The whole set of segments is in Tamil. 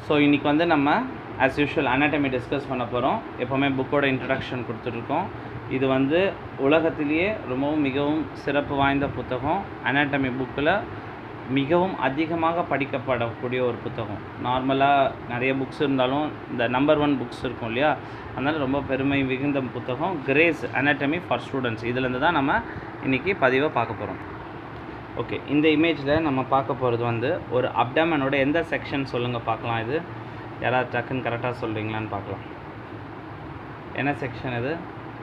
ஸோ இன்றைக்கி வந்து நம்ம ஆஸ் யூஷுவல் anatomy டிஸ்கஸ் பண்ண போகிறோம் எப்போவுமே புக்கோட இன்ட்ரடக்ஷன் கொடுத்துட்ருக்கோம் இது வந்து உலகத்திலேயே ரொம்பவும் மிகவும் சிறப்பு வாய்ந்த புத்தகம் anatomy புக்கில் மிகவும் அதிகமாக படிக்கப்படக்கூடிய ஒரு புத்தகம் நார்மலாக நிறைய புக்ஸ் இருந்தாலும் இந்த நம்பர் ஒன் புக்ஸ் இருக்கும் இல்லையா அதனால் ரொம்ப பெருமை மிகுந்த புத்தகம் கிரேஸ் anatomy ஃபார் ஸ்டூடெண்ட்ஸ் இதுலேருந்து தான் நம்ம இன்றைக்கி பதிவை பார்க்க போகிறோம் ஓகே இந்த இமேஜில் நம்ம பார்க்க போகிறது வந்து ஒரு அப்டாமனோட எந்த செக்ஷன் சொல்லுங்கள் பார்க்கலாம் இது யாராவது டக்குன்னு கரெக்டாக சொல்கிறீங்களான்னு பார்க்கலாம் என்ன செக்ஷன் இது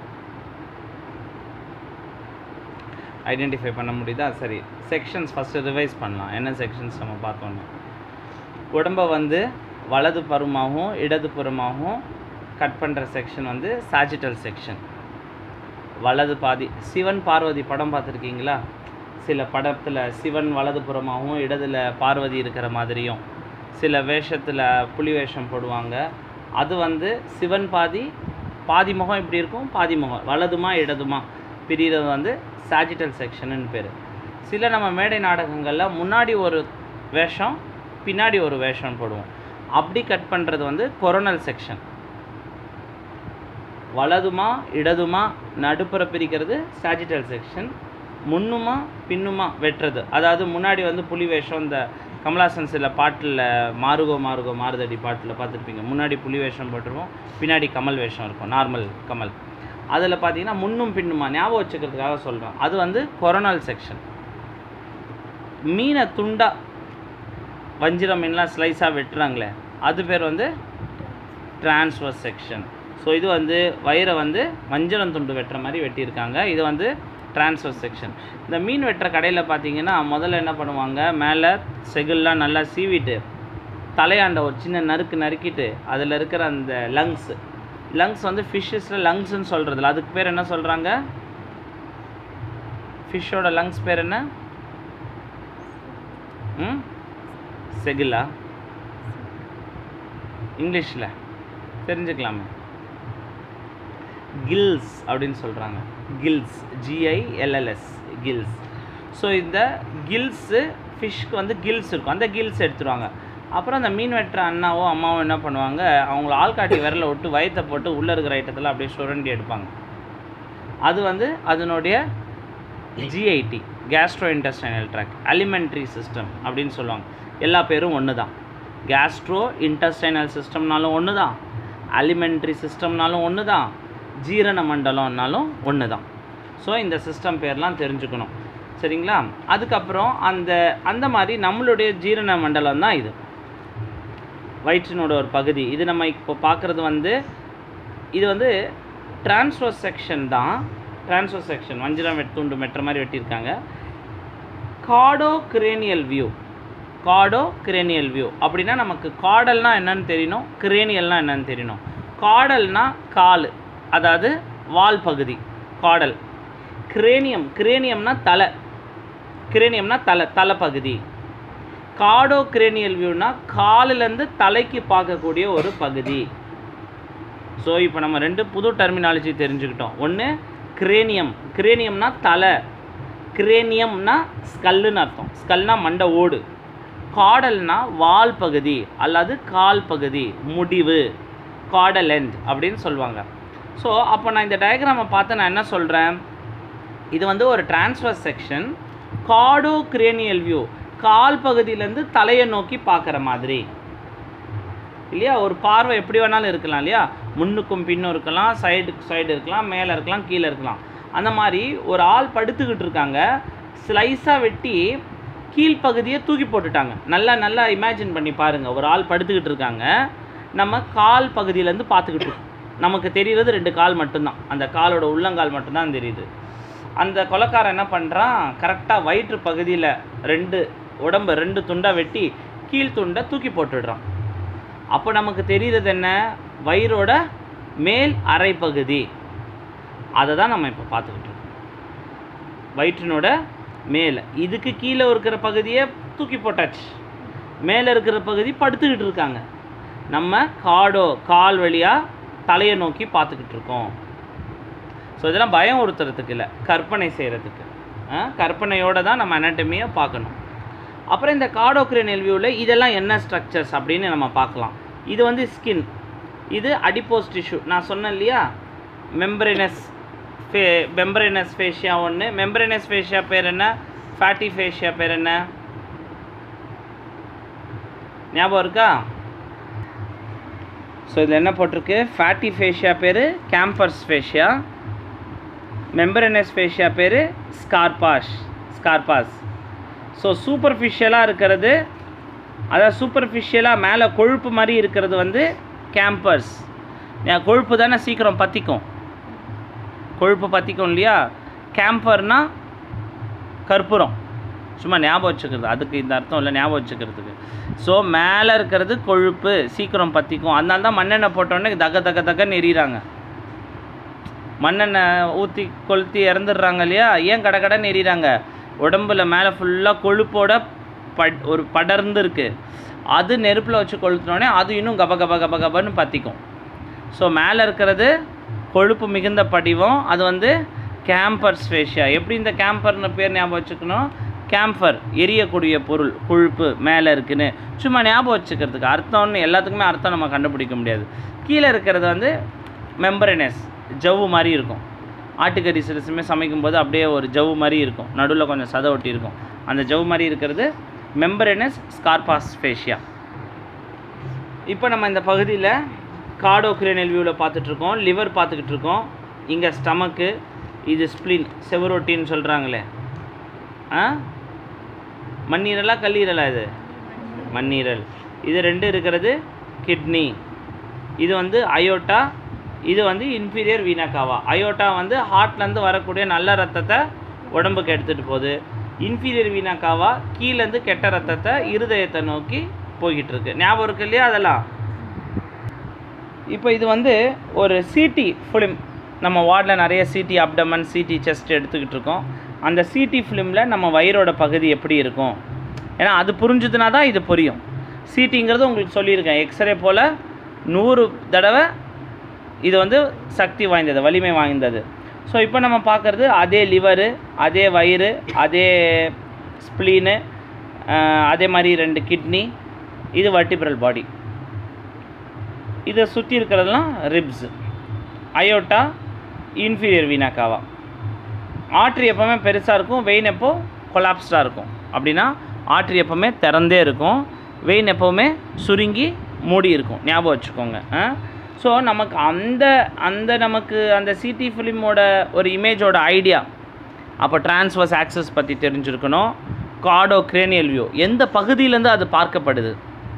ஐடென்டிஃபை பண்ண முடியுதா சரி செக்ஷன்ஸ் ஃபஸ்ட்டு ரிவைஸ் பண்ணலாம் என்ன செக்ஷன்ஸ் நம்ம பார்த்தோன்னு உடம்பை வந்து வலது புறமாகவும் இடது புறமாகவும் கட் பண்ணுற செக்ஷன் வந்து சாஜிட்டல் செக்ஷன் வலது பாதி சிவன் பார்வதி படம் பார்த்துருக்கீங்களா சில படத்தில் சிவன் வலது புறமாகவும் இடதுல பார்வதி இருக்கிற மாதிரியும் சில வேஷத்தில் புலி வேஷம் போடுவாங்க அது வந்து சிவன் பாதி பாதி முகம் இப்படி இருக்கும் பாதி முகம் வலதுமா இடதுமா பிரிகிறது வந்து சாஜிட்டல் செக்ஷனுன்னு பேர் சில நம்ம மேடை நாடகங்களில் முன்னாடி ஒரு வேஷம் பின்னாடி ஒரு வேஷம் போடுவோம் அப்படி கட் பண்ணுறது வந்து கொரோனல் செக்ஷன் வலதுமா இடதுமா நடுப்புற பிரிக்கிறது சாஜிட்டல் செக்ஷன் முன்னுமா பின்னுமா வெட்டுறது அதாவது முன்னாடி வந்து புலி வேஷம் இந்த கமலாசன் சில பாட்டில் மாறுகோ மாறுகோ மாறுதடி பாட்டில் பார்த்துருப்பீங்க முன்னாடி புலி வேஷம் போட்டுருவோம் பின்னாடி கமல் வேஷம் இருக்கும் நார்மல் கமல் அதில் பார்த்தீங்கன்னா முன்னும் பின்னுமா ஞாபகம் வச்சுக்கிறதுக்காக சொல்கிறேன் அது வந்து கொரோனல் செக்ஷன் மீனை துண்டா வஞ்சிர மீன்லாம் ஸ்லைஸாக வெட்டுறாங்களே அது பேர் வந்து டிரான்ஸ்வர் செக்ஷன் ஸோ இது வந்து வயிறை வந்து வஞ்சரம் துண்டு வெட்டுற மாதிரி வெட்டியிருக்காங்க இது வந்து டிரான்ஸ்வர் செக்ஷன் இந்த மீன் வெட்டுற கடையில் பார்த்தீங்கன்னா முதல்ல என்ன பண்ணுவாங்க மேலே செகுல்லாம் நல்லா சீவிட்டு தலையாண்ட ஒரு சின்ன நறுக்கு நறுக்கிட்டு அதில் இருக்கிற அந்த லங்ஸ் லங்ஸ் வந்து ஃபிஷ்ஷஸில் லங்ஸ்ன்னு சொல்கிறதில்ல அதுக்கு பேர் என்ன சொல்கிறாங்க ஃபிஷ்ஷோட லங்ஸ் பேர் என்ன ம் செகிலா இங்கிலீஷில் தெரிஞ்சுக்கலாமே கில்ஸ் அப்படின்னு சொல்கிறாங்க கில்ஸ் ஜிஐஎல்எல்எஸ் கில்ஸ் ஸோ இந்த கில்ஸு ஃபிஷ்க்கு வந்து கில்ஸ் இருக்கும் அந்த கில்ஸ் எடுத்துருவாங்க அப்புறம் அந்த மீன் வெட்டுற அண்ணாவோ அம்மாவோ என்ன பண்ணுவாங்க அவங்கள ஆள்காட்டி விரலை விட்டு வயத்தை போட்டு உள்ளே இருக்கிற ஐட்டத்தில் அப்படியே சுரண்டி எடுப்பாங்க அது வந்து அதனுடைய GIT gastro intestinal tract alimentary system அப்படின்னு சொல்லுவாங்க எல்லா பேரும் ஒன்று தான் கேஸ்ட்ரோ இன்டெஸ்டைனல் சிஸ்டம்னாலும் ஒன்று தான் அலிமெண்ட்ரி சிஸ்டம்னாலும் ஒன்று தான் ஜீரண மண்டலம்னாலும் ஒன்று தான் ஸோ இந்த சிஸ்டம் பேர்லாம் தெரிஞ்சுக்கணும் சரிங்களா அதுக்கப்புறம் அந்த அந்த மாதிரி நம்மளுடைய ஜீரண மண்டலம் தான் இது வயிற்றினோட ஒரு பகுதி இது நம்ம இப்போ பார்க்குறது வந்து இது வந்து டிரான்ஸ்ஃபர் செக்ஷன் தான் டிரான்ஸ்ஃபர் செக்ஷன் வஞ்சிரம் வெட்டு துண்டு மெட்டுற மாதிரி வெட்டியிருக்காங்க caudo cranial view caudo cranial view அப்படின்னா நமக்கு காடல்னால் என்னன்னு தெரியணும் கிரேனியல்னால் என்னன்னு தெரியணும் காடல்னா கால் அதாவது வால் பகுதி காடல் கிரேனியம் கிரேனியம்னா தலை கிரேனியம்னா தலை தலைப்பகுதி காடோ கிரேனியல் வியூனா காலிலேருந்து தலைக்கு பார்க்கக்கூடிய ஒரு பகுதி ஸோ இப்போ நம்ம ரெண்டு புது டெர்மினாலஜி தெரிஞ்சுக்கிட்டோம் ஒன்று கிரேனியம் கிரேனியம்னா தலை கிரேனியம்னா ஸ்கல்லுன்னு அர்த்தம் ஸ்கல்னா மண்டை ஓடு காடல்னா வால் பகுதி அல்லது கால் பகுதி முடிவு காடல் எண்ட் அப்படின்னு சொல்லுவாங்க ஸோ அப்போ நான் இந்த டயக்ராமை பார்த்து நான் என்ன சொல்கிறேன் இது வந்து ஒரு transfer section caudo cranial view கால் பகுதியிலேருந்து தலையை நோக்கி பார்க்குற மாதிரி இல்லையா ஒரு பார்வை எப்படி வேணாலும் இருக்கலாம் இல்லையா முன்னுக்கும் பின்னும் இருக்கலாம் சைடுக்கு சைடு இருக்கலாம் மேலே இருக்கலாம் கீழே இருக்கலாம் அந்த மாதிரி ஒரு ஆள் படுத்துக்கிட்டு இருக்காங்க ஸ்லைஸாக வெட்டி கீழ்ப்பகுதியை தூக்கி போட்டுட்டாங்க நல்லா நல்லா இமேஜின் பண்ணி பாருங்கள் ஒரு ஆள் படுத்துக்கிட்டு இருக்காங்க நம்ம கால் பகுதியிலேருந்து பார்த்துக்கிட்டு இருக்கோம் நமக்கு தெரிகிறது ரெண்டு கால் மட்டும்தான் அந்த காலோட உள்ளங்கால் மட்டும்தான் தெரியுது அந்த கொலைக்காரன் என்ன பண்ணுறான் கரெக்டாக வயிற்று பகுதியில் ரெண்டு உடம்பை ரெண்டு துண்டாக வெட்டி கீழ் துண்டை தூக்கி போட்டுடுறான் அப்போ நமக்கு தெரிகிறது என்ன வயிறோட மேல் அரை பகுதி அதை தான் நம்ம இப்போ பார்த்துக்கிட்டு இருக்கோம் வயிற்றினோட மேலே இதுக்கு கீழே இருக்கிற பகுதியை தூக்கி போட்டாச்சு மேலே இருக்கிற பகுதி படுத்துக்கிட்டு இருக்காங்க நம்ம காடோ கால் வழியாக தலையை நோக்கி பார்த்துக்கிட்டு இருக்கோம் ஸோ இதெல்லாம் பயம் ஒருத்தறதுக்கு இல்லை கற்பனை செய்கிறதுக்கு கற்பனையோடு தான் நம்ம அனாட்டமியை பார்க்கணும் அப்புறம் இந்த கார்டோக்ரேனியல் வியூவில் இதெல்லாம் என்ன ஸ்ட்ரக்சர்ஸ் அப்படின்னு நம்ம பார்க்கலாம் இது வந்து ஸ்கின் இது அடிப்போஸ் டிஷ்யூ நான் சொன்னேன் இல்லையா மெம்பரினஸ் ஃபே மெம்பரினஸ் ஃபேஷியா ஒன்று மெம்பரினஸ் ஃபேஷியா பேர் என்ன ஃபேட்டி ஃபேஷியா பேர் என்ன ஞாபகம் இருக்கா ஸோ இதில் என்ன போட்டிருக்கு ஃபேட்டி ஃபேஷியா பேர் கேம்பர்ஸ் ஃபேஷியா மெம்பரனஸ் ஃபேஷியா பேர் ஸ்கார்பாஷ் ஸ்கார்பாஸ் ஸோ சூப்பர்ஃபிஷியலாக இருக்கிறது அதாவது சூப்பர்ஃபிஷியலாக மேலே கொழுப்பு மாதிரி இருக்கிறது வந்து கேம்பர்ஸ் ஏன் கொழுப்பு தானே சீக்கிரம் பற்றிக்கும் கொழுப்பு பற்றிக்கும் இல்லையா கேம்பர்னா கற்பூரம் சும்மா ஞாபகம் வச்சுக்கிறது அதுக்கு இந்த அர்த்தம் இல்லை ஞாபகம் வச்சுக்கிறதுக்கு ஸோ மேலே இருக்கிறது கொழுப்பு சீக்கிரம் பற்றிக்கும் அதனால தான் மண்ணெண்ணெய் போட்டோன்னே தக தக தகன்னு எரியிறாங்க மண்ணெண்ணெய் ஊற்றி கொளுத்தி இறந்துடுறாங்க இல்லையா ஏன் கடை கடன் எரியிறாங்க உடம்புல மேலே ஃபுல்லாக கொழுப்போட பட் ஒரு படர்ந்து இருக்கு அது நெருப்பில் வச்சு கொளுத்தினோடனே அது இன்னும் கப கப கப கபன்னு பற்றிக்கும் ஸோ மேலே இருக்கிறது கொழுப்பு மிகுந்த படிவம் அது வந்து கேம்பர் ஸ்பேஷியா எப்படி இந்த கேம்பர்னு பேர் ஞாபகம் வச்சுக்கணும் கேம்பர் எரியக்கூடிய பொருள் கொழுப்பு மேலே இருக்குன்னு சும்மா ஞாபகம் வச்சுக்கிறதுக்கு அர்த்தம்னு எல்லாத்துக்குமே அர்த்தம் நம்ம கண்டுபிடிக்க முடியாது கீழே இருக்கிறது வந்து மெம்பரனஸ் ஜவ்வு மாதிரி இருக்கும் ஆட்டுக்கறி சிறுசுமே சமைக்கும்போது அப்படியே ஒரு ஜவ்வு மாதிரி இருக்கும் நடுவில் கொஞ்சம் சதை ஒட்டி இருக்கும் அந்த ஜவ்வு மாதிரி இருக்கிறது மெம்பரனஸ் ஸ்கார்பாஸ் ஃபேஷியா இப்போ நம்ம இந்த பகுதியில் கார்டோக்ரேனியல் வியூவில் பார்த்துட்ருக்கோம் லிவர் பார்த்துக்கிட்டு இருக்கோம் இங்கே ஸ்டமக்கு இது ஸ்ப்ளின் செவரொட்டின்னு சொல்கிறாங்களே ஆ மண்ணீரலா கல்லீரலா இது மண்ணீரல் இது ரெண்டு இருக்கிறது கிட்னி இது வந்து அயோட்டா இது வந்து இன்ஃபீரியர் வீனக்காவா அயோட்டா வந்து ஹார்ட்லேருந்து வரக்கூடிய நல்ல ரத்தத்தை உடம்புக்கு எடுத்துகிட்டு போகுது இன்ஃபீரியர் வீனக்காவா கீழேருந்து கெட்ட ரத்தத்தை இருதயத்தை நோக்கி போய்கிட்டு இருக்கு ஞாபகம் இருக்கு இல்லையா அதெல்லாம் இப்போ இது வந்து ஒரு சிடி ஃபிலிம் நம்ம வார்டில் நிறைய சிடி அப்டமன் சிடி செஸ்ட் எடுத்துக்கிட்டு இருக்கோம் அந்த சிடி ஃபிலிமில் நம்ம வயிறோட பகுதி எப்படி இருக்கும் ஏன்னா அது புரிஞ்சுதுனா தான் இது புரியும் சிடிங்கிறது உங்களுக்கு சொல்லியிருக்கேன் எக்ஸ்ரே போல் நூறு தடவை இது வந்து சக்தி வாய்ந்தது வலிமை வாய்ந்தது ஸோ இப்போ நம்ம பார்க்குறது அதே லிவரு அதே வயிறு அதே ஸ்ப்ளீனு அதே மாதிரி ரெண்டு கிட்னி இது வர்டிபிரல் பாடி இதை சுற்றி இருக்கிறதெல்லாம் ரிப்ஸ் அயோட்டா இன்ஃபீரியர் வீனாக்காவா ஆட்ரி எப்போவுமே பெருசாக இருக்கும் வெயின் எப்போ கொலாப்ஸ்டாக இருக்கும் அப்படின்னா ஆட்ரி எப்போவுமே திறந்தே இருக்கும் வெயின் எப்போவுமே சுருங்கி மூடி இருக்கும் ஞாபகம் வச்சுக்கோங்க ஸோ நமக்கு அந்த அந்த நமக்கு அந்த சிடி ஃபிலிமோட ஒரு இமேஜோட ஐடியா அப்போ டிரான்ஸ்வர்ஸ் ஆக்சஸ் பற்றி தெரிஞ்சிருக்கணும் கார்டோ கிரேனியல் வியூ எந்த பகுதியிலேருந்து அது பார்க்கப்படுது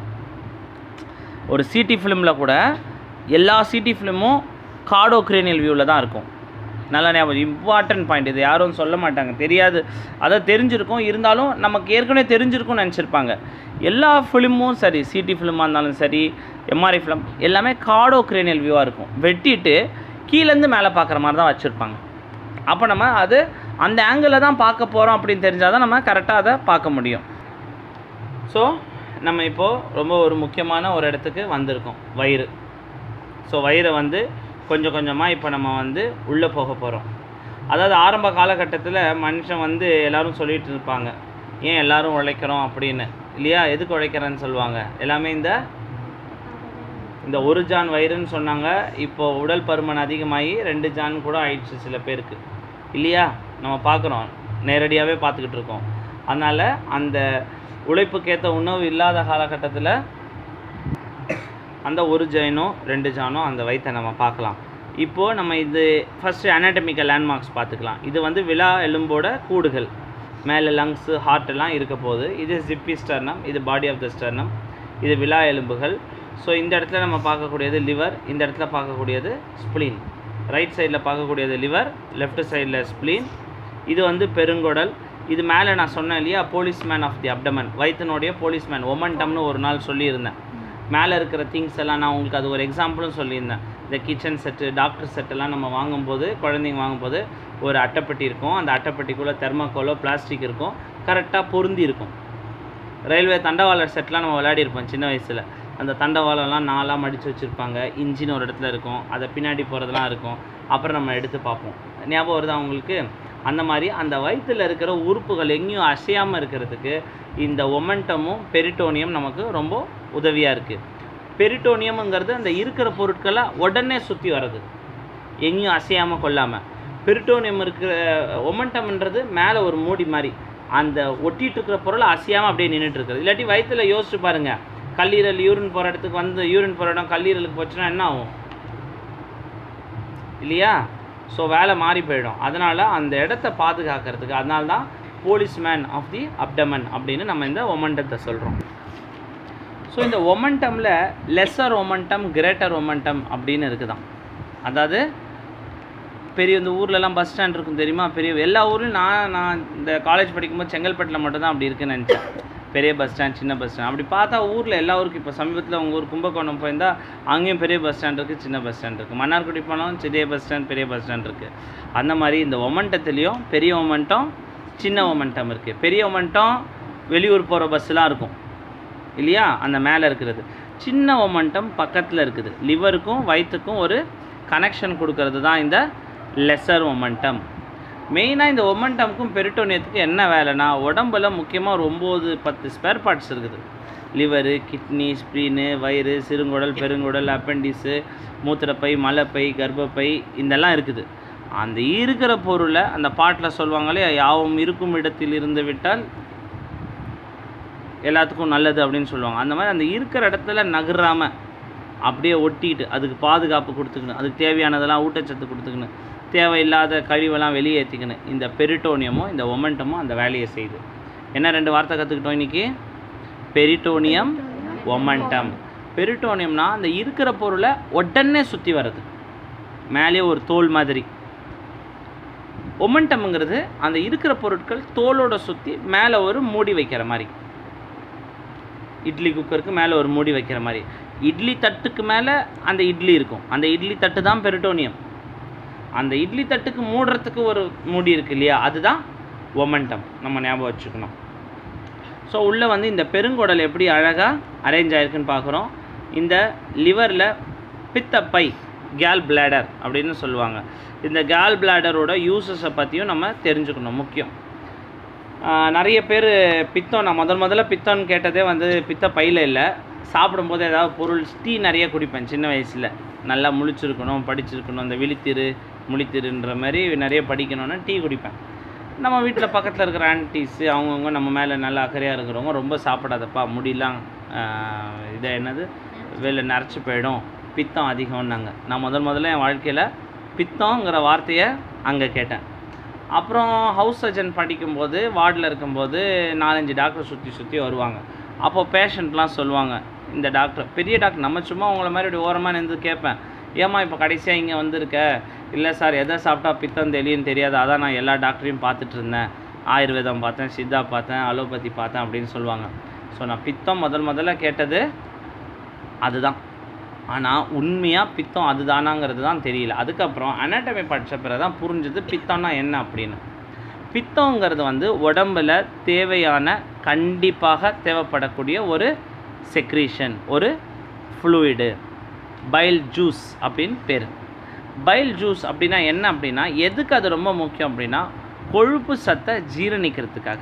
ஒரு சிடி ஃபிலிமில் கூட எல்லா சிடி ஃபிலிமும் கார்டோ கிரேனியல் வியூவில் தான் இருக்கும் நல்லா ஞாபகம் இம்பார்ட்டன்ட் பாயிண்ட் இது யாரும் சொல்ல மாட்டாங்க தெரியாது அதை தெரிஞ்சிருக்கும் இருந்தாலும் நமக்கு ஏற்கனவே தெரிஞ்சிருக்கும்னு நினச்சிருப்பாங்க எல்லா ஃபிலிமும் சரி சிடி ஃபிலிமாக இருந்தாலும் சரி எம்ஆர்ஐ ஃபிலிம் எல்லாமே கார்டோ கிரேனியல் வியூவாக இருக்கும் வெட்டிட்டு கீழேருந்து மேலே பார்க்குற மாதிரி தான் வச்சுருப்பாங்க அப்போ நம்ம அது அந்த ஆங்கிளில் தான் பார்க்க போகிறோம் அப்படின்னு தெரிஞ்சால் தான் நம்ம கரெக்டாக அதை பார்க்க முடியும் ஸோ நம்ம இப்போது ரொம்ப ஒரு முக்கியமான ஒரு இடத்துக்கு வந்திருக்கோம் வயிறு ஸோ வயிறை வந்து கொஞ்சம் கொஞ்சமாக இப்போ நம்ம வந்து உள்ளே போக போகிறோம் அதாவது ஆரம்ப காலகட்டத்தில் மனுஷன் வந்து எல்லாரும் சொல்லிட்டு இருப்பாங்க ஏன் எல்லாரும் உழைக்கிறோம் அப்படின்னு இல்லையா எதுக்கு உழைக்கிறேன்னு சொல்லுவாங்க எல்லாமே இந்த இந்த ஒரு ஜான் வயிறுன்னு சொன்னாங்க இப்போ உடல் பருமன் அதிகமாகி ரெண்டு ஜான் கூட ஆயிடுச்சு சில பேருக்கு இல்லையா நம்ம பார்க்குறோம் நேரடியாகவே பார்த்துக்கிட்டு இருக்கோம் அதனால் அந்த உழைப்புக்கேற்ற உணவு இல்லாத காலகட்டத்தில் அந்த ஒரு ஜானோ ரெண்டு ஜானோ அந்த வயிற்றை நம்ம பார்க்கலாம் இப்போது நம்ம இது ஃபஸ்ட்டு அனாட்டமிக்கல் லேண்ட்மார்க்ஸ் பார்த்துக்கலாம் இது வந்து விழா எலும்போட கூடுகள் மேலே லங்ஸு ஹார்ட் எல்லாம் இருக்க போகுது இது ஜிப்பி ஸ்டர்னம் இது பாடி ஆஃப் த ஸ்டர்னம் இது விழா எலும்புகள் ஸோ இந்த இடத்துல நம்ம பார்க்கக்கூடியது லிவர் இந்த இடத்துல பார்க்கக்கூடியது ஸ்ப்ளீன் ரைட் சைடில் பார்க்கக்கூடியது லிவர் லெஃப்ட் சைடில் ஸ்ப்ளீன் இது வந்து பெருங்குடல் இது மேலே நான் சொன்னேன் இல்லையா போலீஸ்மேன் ஆஃப் தி அப்டமன் வயிற்றினுடைய போலீஸ்மேன் ஒமன்டம்னு ஒரு நாள் சொல்லியிருந்தேன் மேலே இருக்கிற திங்ஸ் எல்லாம் நான் உங்களுக்கு அது ஒரு எக்ஸாம்பிளும் சொல்லியிருந்தேன் இந்த கிச்சன் செட்டு டாக்டர் செட்டெல்லாம் நம்ம வாங்கும்போது குழந்தைங்க வாங்கும்போது ஒரு அட்டைப்பெட்டி இருக்கும் அந்த அட்டைப்பெட்டிக்குள்ளே தெர்மாக்கோலோ பிளாஸ்டிக் இருக்கும் கரெக்டாக பொருந்தி இருக்கும் ரயில்வே தண்டவாளர் செட்லாம் நம்ம விளையாடிருப்போம் சின்ன வயசில் அந்த தண்டவாளம்லாம் நாலாக மடித்து வச்சுருப்பாங்க இன்ஜின் ஒரு இடத்துல இருக்கும் அதை பின்னாடி போகிறதெல்லாம் இருக்கும் அப்புறம் நம்ம எடுத்து பார்ப்போம் ஞாபகம் வருதா உங்களுக்கு அந்த மாதிரி அந்த வயிற்றில் இருக்கிற உறுப்புகள் எங்கேயும் அசையாமல் இருக்கிறதுக்கு இந்த ஒமெண்டமும் பெரிட்டோனியம் நமக்கு ரொம்ப உதவியாக இருக்குது பெரிட்டோனியம்ங்கிறது அந்த இருக்கிற பொருட்களை உடனே சுற்றி வர்றது எங்கேயும் அசையாமல் கொள்ளாமல் பெரிட்டோனியம் இருக்கிற ஒமெண்டம்ன்றது மேலே ஒரு மூடி மாதிரி அந்த ஒட்டிட்டு இருக்கிற பொருள் அசையாமல் அப்படியே நின்றுட்டு இருக்குது இல்லாட்டி வயித்துல யோசிச்சு பாருங்க கல்லீரல் யூரின் போகிற இடத்துக்கு வந்து யூரின் போகிற இடம் கல்லீரலுக்கு போச்சுன்னா என்ன ஆகும் இல்லையா ஸோ வேலை மாறி போயிடும் அதனால் அந்த இடத்த பாதுகாக்கிறதுக்கு அதனால தான் போலீஸ்மேன் ஆஃப் தி அப்டமன் அப்படின்னு நம்ம இந்த ஒமண்டத்தை சொல்கிறோம் ஸோ இந்த ஒமண்டமில் லெஸ்ஸர் ஒமண்டம் கிரேட்டர் ஒமண்டம் அப்படின்னு இருக்குதாம் அதாவது பெரிய இந்த ஊர்லலாம் பஸ் ஸ்டாண்ட் இருக்கும் தெரியுமா பெரிய எல்லா ஊர்லையும் நான் நான் இந்த காலேஜ் படிக்கும்போது செங்கல்பட்டில் மட்டும்தான் அப்படி இருக்குன்னு நினச்சேன் பெரிய பஸ் ஸ்டாண்ட் சின்ன பஸ் ஸ்டாண்ட் அப்படி பார்த்தா ஊரில் எல்லா ஊருக்கும் இப்போ சமீபத்தில் உங்கள் ஊர் கும்பகோணம் போயிருந்தா அங்கேயும் பெரிய பஸ் ஸ்டாண்ட் இருக்குது சின்ன பஸ் ஸ்டாண்ட் இருக்குது மன்னார்குடி போனாலும் சிறிய பஸ் ஸ்டாண்ட் பெரிய பஸ் ஸ்டாண்ட் இருக்குது அந்த மாதிரி இந்த ஒமண்டத்துலேயும் பெரிய ஒமண்டம் சின்ன ஒமண்டம் இருக்குது பெரிய ஒமண்டம் வெளியூர் போகிற பஸ்ஸெலாம் இருக்கும் இல்லையா அந்த மேலே இருக்கிறது சின்ன ஒமண்டம் பக்கத்தில் இருக்குது லிவருக்கும் வயிற்றுக்கும் ஒரு கனெக்ஷன் கொடுக்கறது தான் இந்த லெசர் ஒமண்டம் மெயினாக இந்த ஒமண்டம்க்கும் பெரிட்டோனியத்துக்கும் என்ன வேலைனா உடம்புல முக்கியமாக ஒரு ஒம்பது பத்து ஸ்பேர் பார்ட்ஸ் இருக்குது லிவரு கிட்னி ஸ்ப்ரீனு வயிறு சிறுங்குடல் பெருங்குடல் அப்பெண்டிஸு மூத்திரப்பை மலைப்பை கர்ப்பப்பை இதெல்லாம் இருக்குது அந்த இருக்கிற பொருளை அந்த பாட்டில் சொல்லுவாங்களே யாவும் இருக்கும் இடத்தில் இருந்து விட்டால் எல்லாத்துக்கும் நல்லது அப்படின்னு சொல்லுவாங்க அந்த மாதிரி அந்த இருக்கிற இடத்துல நகராமல் அப்படியே ஒட்டிக்கிட்டு அதுக்கு பாதுகாப்பு கொடுத்துக்கணும் அதுக்கு தேவையானதெல்லாம் ஊட்டச்சத்து கொடுத்துக்கணும் தேவையில்லாத கழிவெல்லாம் வெளியேற்றிக்கணும் இந்த பெரிட்டோனியமும் இந்த ஒமெண்டமும் அந்த வேலையை செய்யுது என்ன ரெண்டு வார்த்தை கற்றுக்கிட்டோம் இன்னைக்கு பெரிட்டோனியம் ஒமெண்டம் பெரிட்டோனியம்னா அந்த இருக்கிற பொருளை உடனே சுற்றி வர்றது மேலே ஒரு தோல் மாதிரி ஒமெண்டம்ங்கிறது அந்த இருக்கிற பொருட்கள் தோலோட சுற்றி மேலே ஒரு மூடி வைக்கிற மாதிரி இட்லி குக்கருக்கு மேலே ஒரு மூடி வைக்கிற மாதிரி இட்லி தட்டுக்கு மேலே அந்த இட்லி இருக்கும் அந்த இட்லி தட்டு தான் பெரிட்டோனியம் அந்த இட்லி தட்டுக்கு மூடுறதுக்கு ஒரு மூடி இருக்கு இல்லையா அதுதான் ஒமண்டம் நம்ம ஞாபகம் வச்சுக்கணும் ஸோ உள்ளே வந்து இந்த பெருங்குடல் எப்படி அழகாக அரேஞ்ச் ஆயிருக்குன்னு பார்க்குறோம் இந்த லிவரில் பித்தப்பை கேல் பிளாடர் அப்படின்னு சொல்லுவாங்க இந்த கேல் பிளாடரோட யூசஸை பற்றியும் நம்ம தெரிஞ்சுக்கணும் முக்கியம் ஆஹ் நிறைய பேர் பித்தம் நான் முதல் முதல்ல பித்தம்னு கேட்டதே வந்து பித்த பையில் இல்லை சாப்பிடும்போது ஏதாவது பொருள் டீ நிறைய குடிப்பேன் சின்ன வயசில் நல்லா முழிச்சிருக்கணும் படிச்சிருக்கணும் இந்த விழித்திரு முழித்திருன்ற மாதிரி நிறைய படிக்கணும்னா டீ குடிப்பேன் நம்ம வீட்டில் பக்கத்தில் இருக்கிற ஆன்டிஸு அவங்கவுங்க நம்ம மேலே நல்லா அக்கறையாக இருக்கிறவங்க ரொம்ப சாப்பிடாதப்பா முடியலாம் ஆஹ் இதை என்னது வெளில நரைச்சி போயிடும் பித்தம் அதிகம்னாங்க நான் முதல் முதல்ல என் வாழ்க்கையில் பித்தங்கிற வார்த்தையை அங்கே கேட்டேன் அப்புறம் ஹவுஸ் சர்ஜன் படிக்கும்போது வார்டில் இருக்கும்போது நாலஞ்சு டாக்டர் சுற்றி சுற்றி வருவாங்க அப்போ பேஷண்ட்லாம் சொல்லுவாங்க இந்த டாக்டர் பெரிய டாக்டர் நம்ம சும்மா உங்களை மாதிரி இப்படி ஓரமாக நின்று கேட்பேன் ஏம்மா இப்போ கடைசியாக இங்கே வந்திருக்க இல்லை சார் எதை சாப்பிட்டா பித்தம் தெளியுன்னு தெரியாது அதான் நான் எல்லா டாக்டரையும் பார்த்துட்டு இருந்தேன் ஆயுர்வேதம் பார்த்தேன் சித்தா பார்த்தேன் அலோபதி பார்த்தேன் அப்படின்னு சொல்லுவாங்க ஸோ நான் பித்தம் முதல் முதல்ல கேட்டது அதுதான் ஆனால் உண்மையாக பித்தம் அதுதானாங்கிறது தான் தெரியல அதுக்கப்புறம் அனாட்டமி படித்த பிறகு தான் புரிஞ்சுது பித்தம்னா என்ன அப்படின்னு பித்தங்கிறது வந்து உடம்புல தேவையான கண்டிப்பாக தேவைப்படக்கூடிய ஒரு செக்ரீஷன் ஒரு ஃப்ளூயிடு பைல் ஜூஸ் அப்படின்னு பேர் பைல் ஜூஸ் அப்படின்னா என்ன அப்படின்னா எதுக்கு அது ரொம்ப முக்கியம் அப்படின்னா கொழுப்பு சத்தை ஜீரணிக்கிறதுக்காக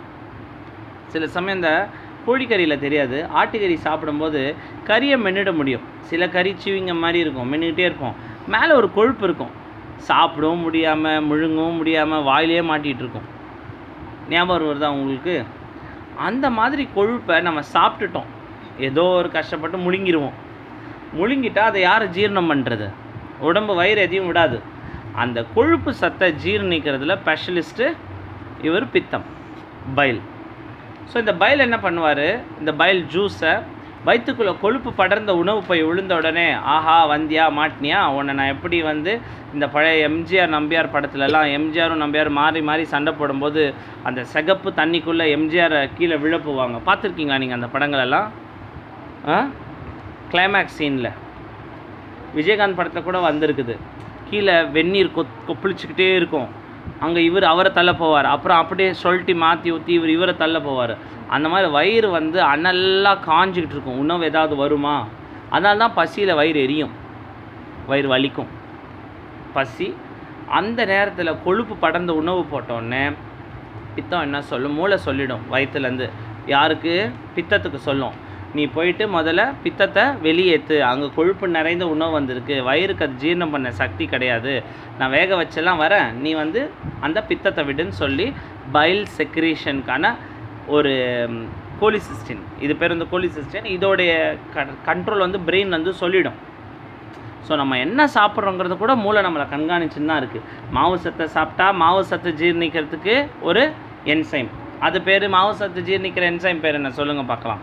சில சமயம் இந்த கோழிக்கறியில் தெரியாது ஆட்டுக்கறி சாப்பிடும்போது கறியை மென்னிட முடியும் சில கறி சிவிங்க மாதிரி இருக்கும் மென்னுக்கிட்டே இருக்கும் மேலே ஒரு கொழுப்பு இருக்கும் சாப்பிடவும் முடியாமல் முழுங்கவும் முடியாமல் வாயிலே மாட்டிகிட்டு இருக்கும் ஞாபகம் வருதா உங்களுக்கு அந்த மாதிரி கொழுப்பை நம்ம சாப்பிட்டுட்டோம் ஏதோ ஒரு கஷ்டப்பட்டு முழுங்கிடுவோம் முழுங்கிட்டா அதை யார் ஜீரணம் பண்ணுறது உடம்பு வயிறு எதையும் விடாது அந்த கொழுப்பு சத்தை ஜீரணிக்கிறதுல ஸ்பெஷலிஸ்ட்டு இவர் பித்தம் பைல் ஸோ இந்த பைல் என்ன பண்ணுவார் இந்த பைல் ஜூஸை வயிற்றுக்குள்ளே கொழுப்பு படர்ந்த உணவு போய் விழுந்த உடனே ஆஹா வந்தியா மாட்டினியா உன்னை நான் எப்படி வந்து இந்த பழைய எம்ஜிஆர் நம்பியார் படத்துலலாம் எம்ஜிஆரும் நம்பியார் மாறி மாறி சண்டை போடும்போது அந்த சிகப்பு தண்ணிக்குள்ளே எம்ஜிஆரை கீழே விழ போவாங்க பார்த்துருக்கீங்களா நீங்கள் அந்த படங்களெல்லாம் ஆ கிளைமேக்ஸ் சீனில் விஜயகாந்த் படத்தில் கூட வந்திருக்குது கீழே வெந்நீர் கொத் கொப்பளிச்சுக்கிட்டே இருக்கும் அங்கே இவர் அவரை தள்ள போவார் அப்புறம் அப்படியே சொல்லிட்டு மாற்றி ஊற்றி இவர் இவரை தள்ள போவார் அந்த மாதிரி வயிறு வந்து அனலாக காஞ்சிக்கிட்டு இருக்கும் உணவு ஏதாவது வருமா அதனால தான் பசியில் வயிறு எரியும் வயிறு வலிக்கும் பசி அந்த நேரத்தில் கொழுப்பு படர்ந்த உணவு போட்டோடனே பித்தம் என்ன சொல்லும் மூளை சொல்லிடும் வயிற்றுலேருந்து யாருக்கு பித்தத்துக்கு சொல்லும் நீ போயிட்டு முதல்ல பித்தத்தை வெளியேற்று அங்கே கொழுப்பு நிறைந்த உணவு வந்திருக்கு வயிறுக்கு அது ஜீரணம் பண்ண சக்தி கிடையாது நான் வேக வச்செல்லாம் வரேன் நீ வந்து அந்த பித்தத்தை விடுன்னு சொல்லி பைல் செக்ரேஷனுக்கான ஒரு கோலிசிஸ்டின் இது பேர் வந்து கோலிசிஸ்டின் இதோடைய கண்ட்ரோல் வந்து பிரெயின் வந்து சொல்லிடும் ஸோ நம்ம என்ன சாப்பிட்றோங்கிறது கூட மூளை நம்மளை கண்காணிச்சுன்னு தான் இருக்குது மாவு சத்தை சாப்பிட்டா மாவு சத்தை ஜீரணிக்கிறதுக்கு ஒரு என்சைம் அது பேர் மாவு சத்து ஜீரணிக்கிற என்சைம் பேர் என்ன சொல்லுங்கள் பார்க்கலாம்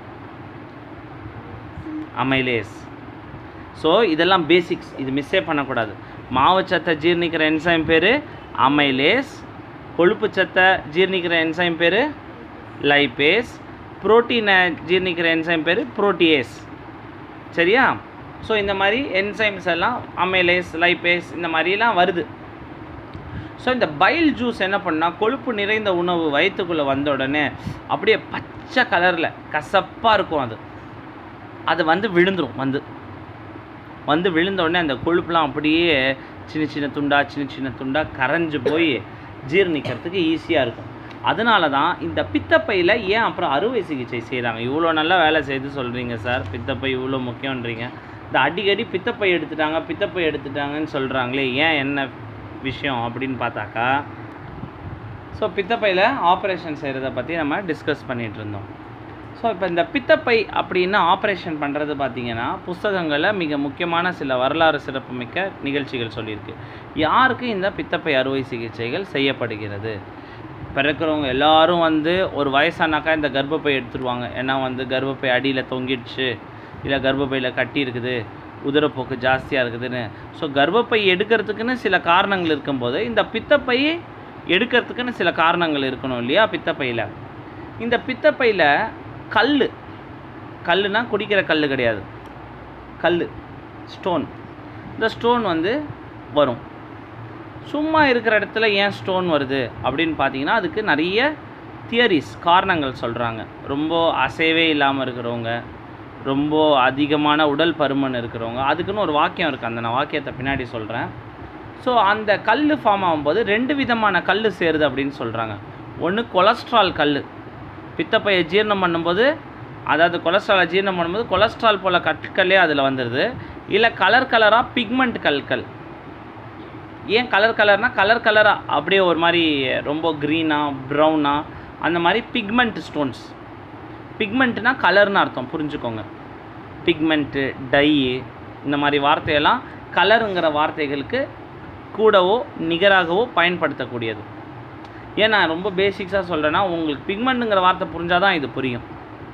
அமைலேஸ் ஸோ இதெல்லாம் பேசிக்ஸ் இது மிஸ்ஸே பண்ணக்கூடாது மாவு சத்தை ஜீரணிக்கிற என்சைம் பேர் அமைலேஸ் கொழுப்பு சத்தை ஜீரணிக்கிற என்சைம் பேர் லைபேஸ் புரோட்டீனை ஜீரணிக்கிற என்சைம் பேர் புரோட்டியேஸ் சரியா ஸோ இந்த மாதிரி என்சைம்ஸ் எல்லாம் அமைலேஸ் லைபேஸ் இந்த மாதிரிலாம் வருது ஸோ இந்த பைல் ஜூஸ் என்ன பண்ணால் கொழுப்பு நிறைந்த உணவு வயிற்றுக்குள்ளே வந்த உடனே அப்படியே பச்சை கலரில் கசப்பாக இருக்கும் அது அது வந்து விழுந்துரும் வந்து வந்து விழுந்த உடனே அந்த கொழுப்புலாம் அப்படியே சின்ன சின்ன துண்டா சின்ன சின்ன துண்டா கரைஞ்சு போய் ஜீரணிக்கிறதுக்கு ஈஸியாக இருக்கும் அதனால தான் இந்த பித்தப்பையில் ஏன் அப்புறம் அறுவை சிகிச்சை செய்கிறாங்க இவ்வளோ நல்லா வேலை செய்து சொல்கிறீங்க சார் பித்தப்பை இவ்வளோ முக்கியன்றீங்க இந்த அடிக்கடி பித்தப்பை எடுத்துட்டாங்க பித்தப்பை எடுத்துட்டாங்கன்னு சொல்கிறாங்களே ஏன் என்ன விஷயம் அப்படின்னு பார்த்தாக்கா ஸோ பித்தப்பையில் ஆப்ரேஷன் செய்கிறத பற்றி நம்ம டிஸ்கஸ் பண்ணிகிட்டு இருந்தோம் ஸோ இப்போ இந்த பித்தப்பை அப்படின்னு ஆப்ரேஷன் பண்ணுறது பார்த்தீங்கன்னா புஸ்தகங்களில் மிக முக்கியமான சில வரலாறு சிறப்புமிக்க நிகழ்ச்சிகள் சொல்லியிருக்கு யாருக்கு இந்த பித்தப்பை அறுவை சிகிச்சைகள் செய்யப்படுகிறது பிறக்கிறவங்க எல்லாரும் வந்து ஒரு வயசானாக்கா இந்த கர்ப்பப்பை எடுத்துருவாங்க ஏன்னா வந்து கர்ப்பப்பை அடியில் தொங்கிடுச்சு இல்லை கர்ப்பப்பையில் கட்டி இருக்குது உதரப்போக்கு ஜாஸ்தியாக இருக்குதுன்னு ஸோ கர்ப்பப்பை எடுக்கிறதுக்குன்னு சில காரணங்கள் இருக்கும்போது இந்த பித்தப்பை எடுக்கிறதுக்குன்னு சில காரணங்கள் இருக்கணும் இல்லையா பித்தப்பையில் இந்த பித்தப்பையில் கல் கல்லுனா குடிக்கிற கல் கிடையாது கல் ஸ்டோன் இந்த ஸ்டோன் வந்து வரும் சும்மா இருக்கிற இடத்துல ஏன் ஸ்டோன் வருது அப்படின்னு பார்த்தீங்கன்னா அதுக்கு நிறைய தியரிஸ் காரணங்கள் சொல்கிறாங்க ரொம்ப அசைவே இல்லாமல் இருக்கிறவங்க ரொம்ப அதிகமான உடல் பருமன் இருக்கிறவங்க அதுக்குன்னு ஒரு வாக்கியம் இருக்குது அந்த நான் வாக்கியத்தை பின்னாடி சொல்கிறேன் ஸோ அந்த கல் ஃபார்ம் ஆகும்போது ரெண்டு விதமான கல் சேருது அப்படின்னு சொல்கிறாங்க ஒன்று கொலஸ்ட்ரால் கல் பித்தப்பையை ஜீரணம் பண்ணும்போது அதாவது கொலஸ்ட்ராலை ஜீரணம் பண்ணும்போது கொலஸ்ட்ரால் போல் கற்களே அதில் வந்துடுது இல்லை கலர் கலராக பிக்மெண்ட் கற்கள் ஏன் கலர் கலர்னால் கலர் கலராக அப்படியே ஒரு மாதிரி ரொம்ப க்ரீனாக ப்ரௌனாக அந்த மாதிரி பிக்மெண்ட் ஸ்டோன்ஸ் பிக்மெண்ட்னா கலர்னு அர்த்தம் புரிஞ்சுக்கோங்க பிக்மெண்ட்டு டை இந்த மாதிரி வார்த்தையெல்லாம் கலருங்கிற வார்த்தைகளுக்கு கூடவோ நிகராகவோ பயன்படுத்தக்கூடியது ஏன் நான் ரொம்ப பேசிக்ஸாக சொல்கிறேன்னா உங்களுக்கு பிக்மெண்ட்டுங்கிற வார்த்தை புரிஞ்சால் தான் இது புரியும்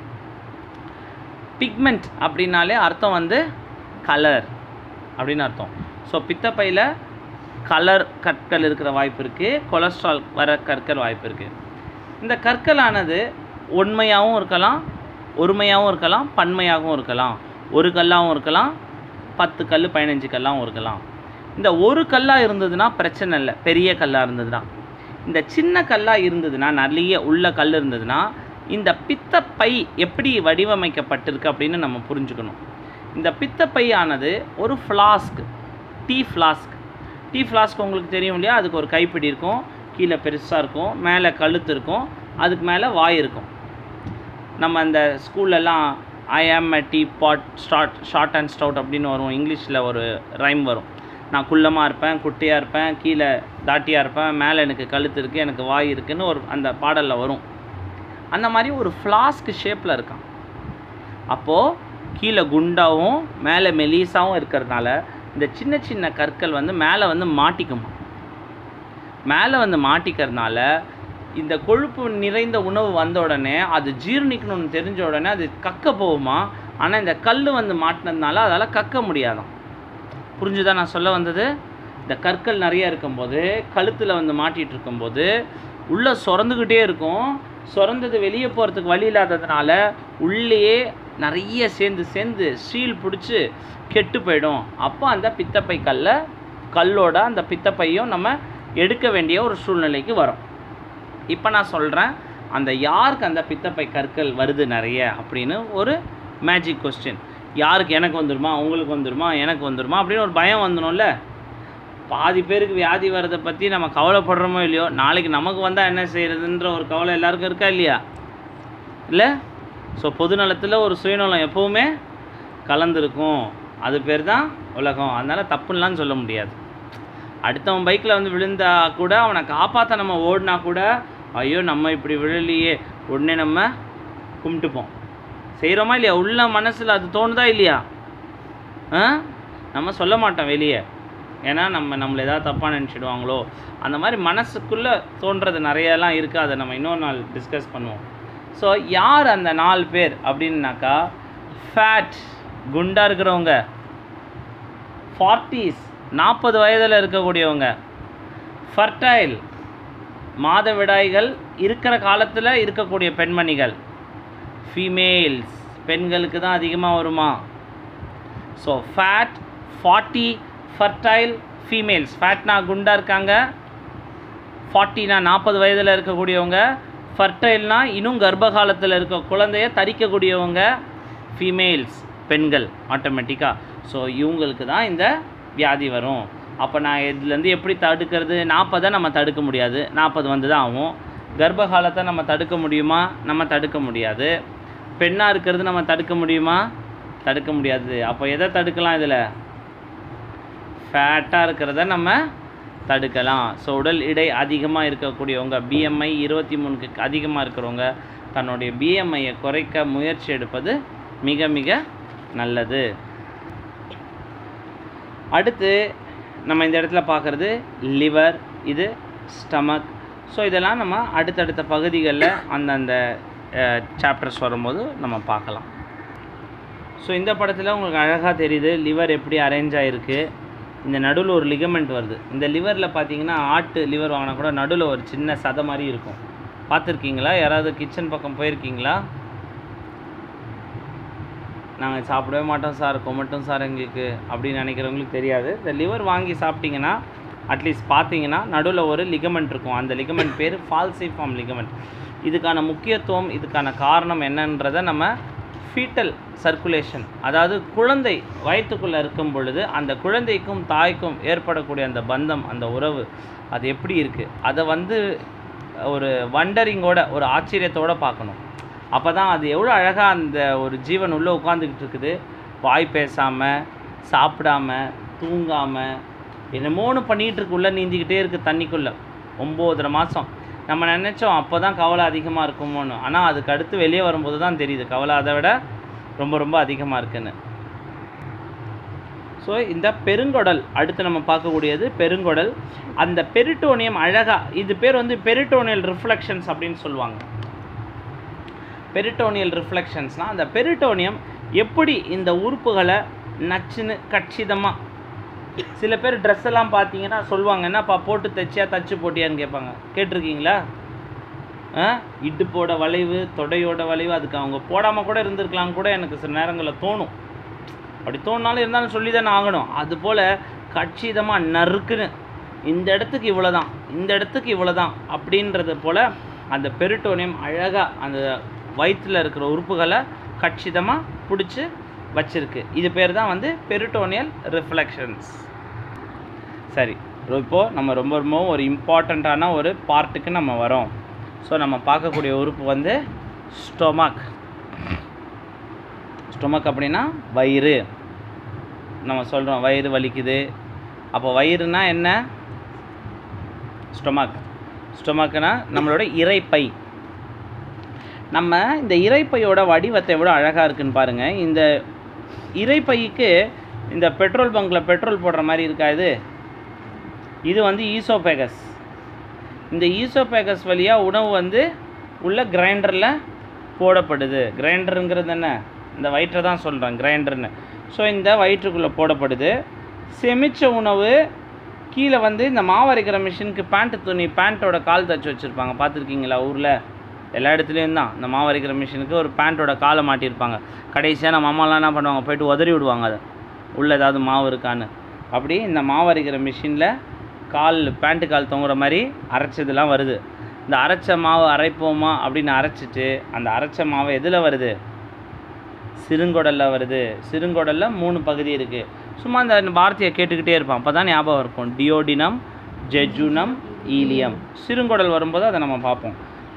பிக்மெண்ட் அப்படின்னாலே அர்த்தம் வந்து கலர் அப்படின்னு அர்த்தம் ஸோ பித்தப்பையில் கலர் கற்கள் இருக்கிற வாய்ப்பு இருக்குது கொலஸ்ட்ரால் வர கற்கள் வாய்ப்பு இருக்குது இந்த கற்களானது உண்மையாகவும் இருக்கலாம் ஒருமையாகவும் இருக்கலாம் பன்மையாகவும் இருக்கலாம் ஒரு கல்லாகவும் இருக்கலாம் பத்து கல் பதினஞ்சு கல்லாகவும் இருக்கலாம் இந்த ஒரு கல்லாக இருந்ததுன்னா பிரச்சனை இல்லை பெரிய கல்லாக இருந்ததுன்னா இந்த சின்ன கல்லாக இருந்ததுன்னா நிறைய உள்ள கல் இருந்ததுன்னா இந்த பித்தப்பை எப்படி வடிவமைக்கப்பட்டிருக்கு அப்படின்னு நம்ம புரிஞ்சுக்கணும் இந்த பித்தப்பை ஆனது ஒரு flask tea flask tea flask உங்களுக்கு தெரியும் இல்லையா அதுக்கு ஒரு கைப்பிடி இருக்கும் கீழே பெருசாக இருக்கும் மேலே கழுத்து இருக்கும் அதுக்கு மேலே வாய் இருக்கும் நம்ம அந்த ஸ்கூல்லலாம் I am a teapot start short and stout அப்படின்னு வரும் இங்கிலீஷில் ஒரு ரைம் வரும் நான் குள்ளமாக இருப்பேன் குட்டியாக இருப்பேன் கீழே தாட்டியாக இருப்பேன் மேலே எனக்கு கழுத்து இருக்குது எனக்கு வாய் இருக்குன்னு ஒரு அந்த பாடலில் வரும் அந்த மாதிரி ஒரு ஃப்ளாஸ்க் ஷேப்பில் இருக்கான் அப்போது கீழே குண்டாகவும் மேலே மெலிசாவும் இருக்கிறதுனால இந்த சின்ன சின்ன கற்கள் வந்து மேலே வந்து மாட்டிக்குமா மேலே வந்து மாட்டிக்கிறதுனால இந்த கொழுப்பு நிறைந்த உணவு வந்த உடனே அது ஜீரணிக்கணும்னு தெரிஞ்ச உடனே அது கக்க போகுமா ஆனால் இந்த கல் வந்து மாட்டினதுனால அதால் கக்க முடியாதாம் புரிஞ்சுதா நான் சொல்ல வந்தது இந்த கற்கள் நிறைய இருக்கும்போது கழுத்தில் வந்து மாட்டிகிட்டு இருக்கும்போது உள்ளே சுரந்துக்கிட்டே இருக்கும் சுரந்தது வெளியே போகிறதுக்கு வழி இல்லாததுனால உள்ளேயே நிறைய சேர்ந்து சேர்ந்து சீல் பிடிச்சி கெட்டு போயிடும் அப்போ அந்த பித்தப்பை கல்லை கல்லோட அந்த பித்தப்பையும் நம்ம எடுக்க வேண்டிய ஒரு சூழ்நிலைக்கு வரும் இப்போ நான் சொல்கிறேன் அந்த யாருக்கு அந்த பித்தப்பை கற்கள் வருது நிறைய அப்படின்னு ஒரு மேஜிக் கொஸ்டின் யாருக்கு எனக்கு வந்துருமா உங்களுக்கு வந்துருமா எனக்கு வந்துருமா அப்படின்னு ஒரு பயம் வந்துடும்ல பாதி பேருக்கு வியாதி வர்றதை பற்றி நம்ம கவலைப்படுறோமோ இல்லையோ நாளைக்கு நமக்கு வந்தால் என்ன செய்கிறதுன்ற ஒரு கவலை எல்லாருக்கும் இருக்கா இல்லையா இல்லை ஸோ பொதுநலத்தில் ஒரு சுயநலம் எப்போவுமே கலந்துருக்கும் அது பேர் தான் உலகம் அதனால் தப்புன்னெலாம் சொல்ல முடியாது அடுத்தவன் பைக்கில் வந்து விழுந்தா கூட அவனை காப்பாற்ற நம்ம ஓடினா கூட ஐயோ நம்ம இப்படி விழலையே உடனே நம்ம கும்பிட்டுப்போம் செய்கிறோமா இல்லையா உள்ள மனசில் அது தோணுதா இல்லையா ஆ நம்ம சொல்ல மாட்டோம் வெளியே ஏன்னா நம்ம நம்மளை ஏதாவது தப்பாக நினச்சிடுவாங்களோ அந்த மாதிரி மனசுக்குள்ளே தோன்றது நிறையலாம் இருக்குது அதை நம்ம இன்னொரு நாள் டிஸ்கஸ் பண்ணுவோம் ஸோ யார் அந்த நாலு பேர் அப்படின்னாக்கா ஃபேட் குண்டாக இருக்கிறவங்க ஃபார்ட்டிஸ் நாற்பது வயதில் இருக்கக்கூடியவங்க ஃபர்டைல் மாதவிடாய்கள் இருக்கிற காலத்தில் இருக்கக்கூடிய பெண்மணிகள் ஃபீமேல்ஸ் பெண்களுக்கு தான் அதிகமாக வருமா so fat forty fertile females ஃபேட்னா குண்டாக இருக்காங்க ஃபார்ட்டினா நாற்பது வயதில் இருக்கக்கூடியவங்க ஃபர்டைல்னா இன்னும் கர்ப்ப காலத்தில் இருக்க குழந்தைய தரிக்கக்கூடியவங்க ஃபீமேல்ஸ் பெண்கள் ஆட்டோமேட்டிக்காக ஸோ இவங்களுக்கு தான் இந்த வியாதி வரும் அப்போ நான் இதுலேருந்து எப்படி தடுக்கிறது நாற்பதை நம்ம தடுக்க முடியாது நாற்பது வந்து தான் ஆகும் கர்ப்ப காலத்தை நம்ம தடுக்க முடியுமா நம்ம தடுக்க முடியாது பெண்ணாக இருக்கிறது நம்ம தடுக்க முடியுமா தடுக்க முடியாது அப்போ எதை தடுக்கலாம் இதில் ஃபேட்டாக இருக்கிறத நம்ம தடுக்கலாம் ஸோ உடல் எடை அதிகமாக இருக்கக்கூடியவங்க பிஎம்ஐ இருபத்தி மூணுக்கு அதிகமாக இருக்கிறவங்க தன்னுடைய பிஎம்ஐயை குறைக்க முயற்சி எடுப்பது மிக மிக நல்லது அடுத்து நம்ம இந்த இடத்துல பார்க்குறது லிவர் இது ஸ்டமக் ஸோ இதெல்லாம் நம்ம அடுத்தடுத்த பகுதிகளில் அந்தந்த சாப்டர்ஸ் வரும்போது நம்ம பார்க்கலாம் ஸோ இந்த படத்தில் உங்களுக்கு அழகாக தெரியுது லிவர் எப்படி அரேஞ்ச் ஆகிருக்கு இந்த நடுவில் ஒரு லிகமெண்ட் வருது இந்த லிவரில் பார்த்தீங்கன்னா ஆட்டு லிவர் வாங்கினா கூட நடுவில் ஒரு சின்ன சதை மாதிரி இருக்கும் பார்த்துருக்கீங்களா யாராவது கிச்சன் பக்கம் போயிருக்கீங்களா நாங்கள் சாப்பிடவே மாட்டோம் சார் கொமட்டும் சார் எங்களுக்கு அப்படின்னு நினைக்கிறவங்களுக்கு தெரியாது இந்த லிவர் வாங்கி சாப்பிட்டீங்கன்னா அட்லீஸ்ட் பார்த்தீங்கன்னா நடுவில் ஒரு லிகமெண்ட் இருக்கும் அந்த லிகமெண்ட் பேர் ஃபால்சிஃபார்ம் லிகமெண்ட் இதுக்கான முக்கியத்துவம் இதுக்கான காரணம் என்னன்றதை நம்ம ஃபீட்டல் சர்க்குலேஷன் அதாவது குழந்தை வயிற்றுக்குள்ளே இருக்கும் பொழுது அந்த குழந்தைக்கும் தாய்க்கும் ஏற்படக்கூடிய அந்த பந்தம் அந்த உறவு அது எப்படி இருக்குது அதை வந்து ஒரு வண்டரிங்கோட ஒரு ஆச்சரியத்தோட பார்க்கணும் அப்போ தான் அது எவ்வளோ அழகாக அந்த ஒரு ஜீவன் உள்ளே உட்காந்துக்கிட்டு இருக்குது வாய் பேசாமல் சாப்பிடாம தூங்காமல் என்னமோன்னு பண்ணிகிட்டு இருக்கு உள்ளே நீந்திக்கிட்டே இருக்குது தண்ணிக்குள்ளே ஒம்போதரை மாதம் நம்ம நினச்சோம் அப்போ தான் கவலை அதிகமாக இருக்குமோன்னு ஆனால் அதுக்கு அடுத்து வெளியே வரும்போது தான் தெரியுது கவலை அதை விட ரொம்ப ரொம்ப அதிகமாக இருக்குன்னு ஸோ இந்த பெருங்குடல் அடுத்து நம்ம பார்க்கக்கூடியது பெருங்குடல் அந்த பெரிட்டோனியம் அழகாக இது பேர் வந்து பெரிட்டோனியல் ரிஃப்ளெக்ஷன்ஸ் அப்படின்னு சொல்லுவாங்க பெரிட்டோனியல் ரிஃப்ளெக்ஷன்ஸ்னால் அந்த பெரிட்டோனியம் எப்படி இந்த உறுப்புகளை நச்சுன்னு கச்சிதமாக சில பேர் ட்ரெஸ் எல்லாம் பார்த்தீங்கன்னா சொல்லுவாங்க என்னப்பா போட்டு தைச்சியா தச்சு போட்டியான்னு கேட்பாங்க கேட்டிருக்கீங்களா ஆ இடுப்போட வளைவு தொடையோட வளைவு அதுக்கு அவங்க போடாமல் கூட இருந்திருக்கலாம் கூட எனக்கு சில நேரங்களில் தோணும் அப்படி தோணுனாலும் இருந்தாலும் சொல்லி தானே ஆகணும் அதுபோல் கச்சிதமாக நறுக்குன்னு இந்த இடத்துக்கு இவ்வளோ தான் இந்த இடத்துக்கு இவ்வளோ தான் அப்படின்றது போல் அந்த பெரிட்டோனியம் அழகாக அந்த வயிற்றில் இருக்கிற உறுப்புகளை கச்சிதமாக பிடிச்சி வச்சிருக்கு இது பேர் தான் வந்து பெரிட்டோனியல் ரிஃப்ளெக்ஷன்ஸ் சரி இப்போது நம்ம ரொம்ப ரொம்ப ஒரு இம்பார்ட்டண்ட்டான ஒரு பார்ட்டுக்கு நம்ம வரோம் ஸோ நம்ம பார்க்கக்கூடிய உறுப்பு வந்து ஸ்டொமக் ஸ்டொமக் அப்படின்னா வயிறு நம்ம சொல்கிறோம் வயிறு வலிக்குது அப்போ வயிறுனா என்ன ஸ்டொமக் ஸ்டொமக்குனா நம்மளோட இறைப்பை நம்ம இந்த இறைப்பையோட வடிவத்தை எவ்வளோ அழகாக இருக்குன்னு பாருங்கள் இந்த இறைப்பைக்கு இந்த பெட்ரோல் பங்க்கில் பெட்ரோல் போடுற மாதிரி இருக்கா இது இது வந்து ஈசோபேகஸ் இந்த ஈசோபேகஸ் வழியாக உணவு வந்து உள்ள கிரைண்டரில் போடப்படுது கிரைண்டருங்கிறது என்ன இந்த வயிற்றை தான் சொல்கிறேன் கிரைண்டர்னு ஸோ இந்த வயிற்றுக்குள்ளே போடப்படுது செமிச்ச உணவு கீழே வந்து இந்த மாவரைக்கிற மிஷினுக்கு பேண்ட்டு துணி பேண்ட்டோட கால் தச்சு வச்சுருப்பாங்க பார்த்துருக்கீங்களா ஊரில் எல்லா இடத்துலையும் தான் இந்த மாவரைக்கிற மிஷினுக்கு ஒரு பேண்ட்டோட காலை மாட்டியிருப்பாங்க கடைசியாக நம்ம அம்மாலாம் என்ன பண்ணுவாங்க போயிட்டு உதறி விடுவாங்க அதை உள்ளே ஏதாவது மாவு இருக்கான்னு அப்படி இந்த மாவரைக்கிற மிஷினில் கால் பேண்ட்டு கால் தொங்குற மாதிரி அரைச்சதெல்லாம் வருது இந்த அரைச்ச மாவு அரைப்போமா அப்படின்னு அரைச்சிட்டு அந்த அரைச்ச மாவு எதில் வருது சிறுங்குடலில் வருது சிறுங்குடலில் மூணு பகுதி இருக்குது சும்மா அந்த வார்த்தையை கேட்டுக்கிட்டே இருப்பான் அப்போ தான் ஞாபகம் இருக்கும் டியோடினம் ஜெஜுனம் ஈலியம் சிறுங்குடல் வரும்போது அதை நம்ம பார்ப்போம்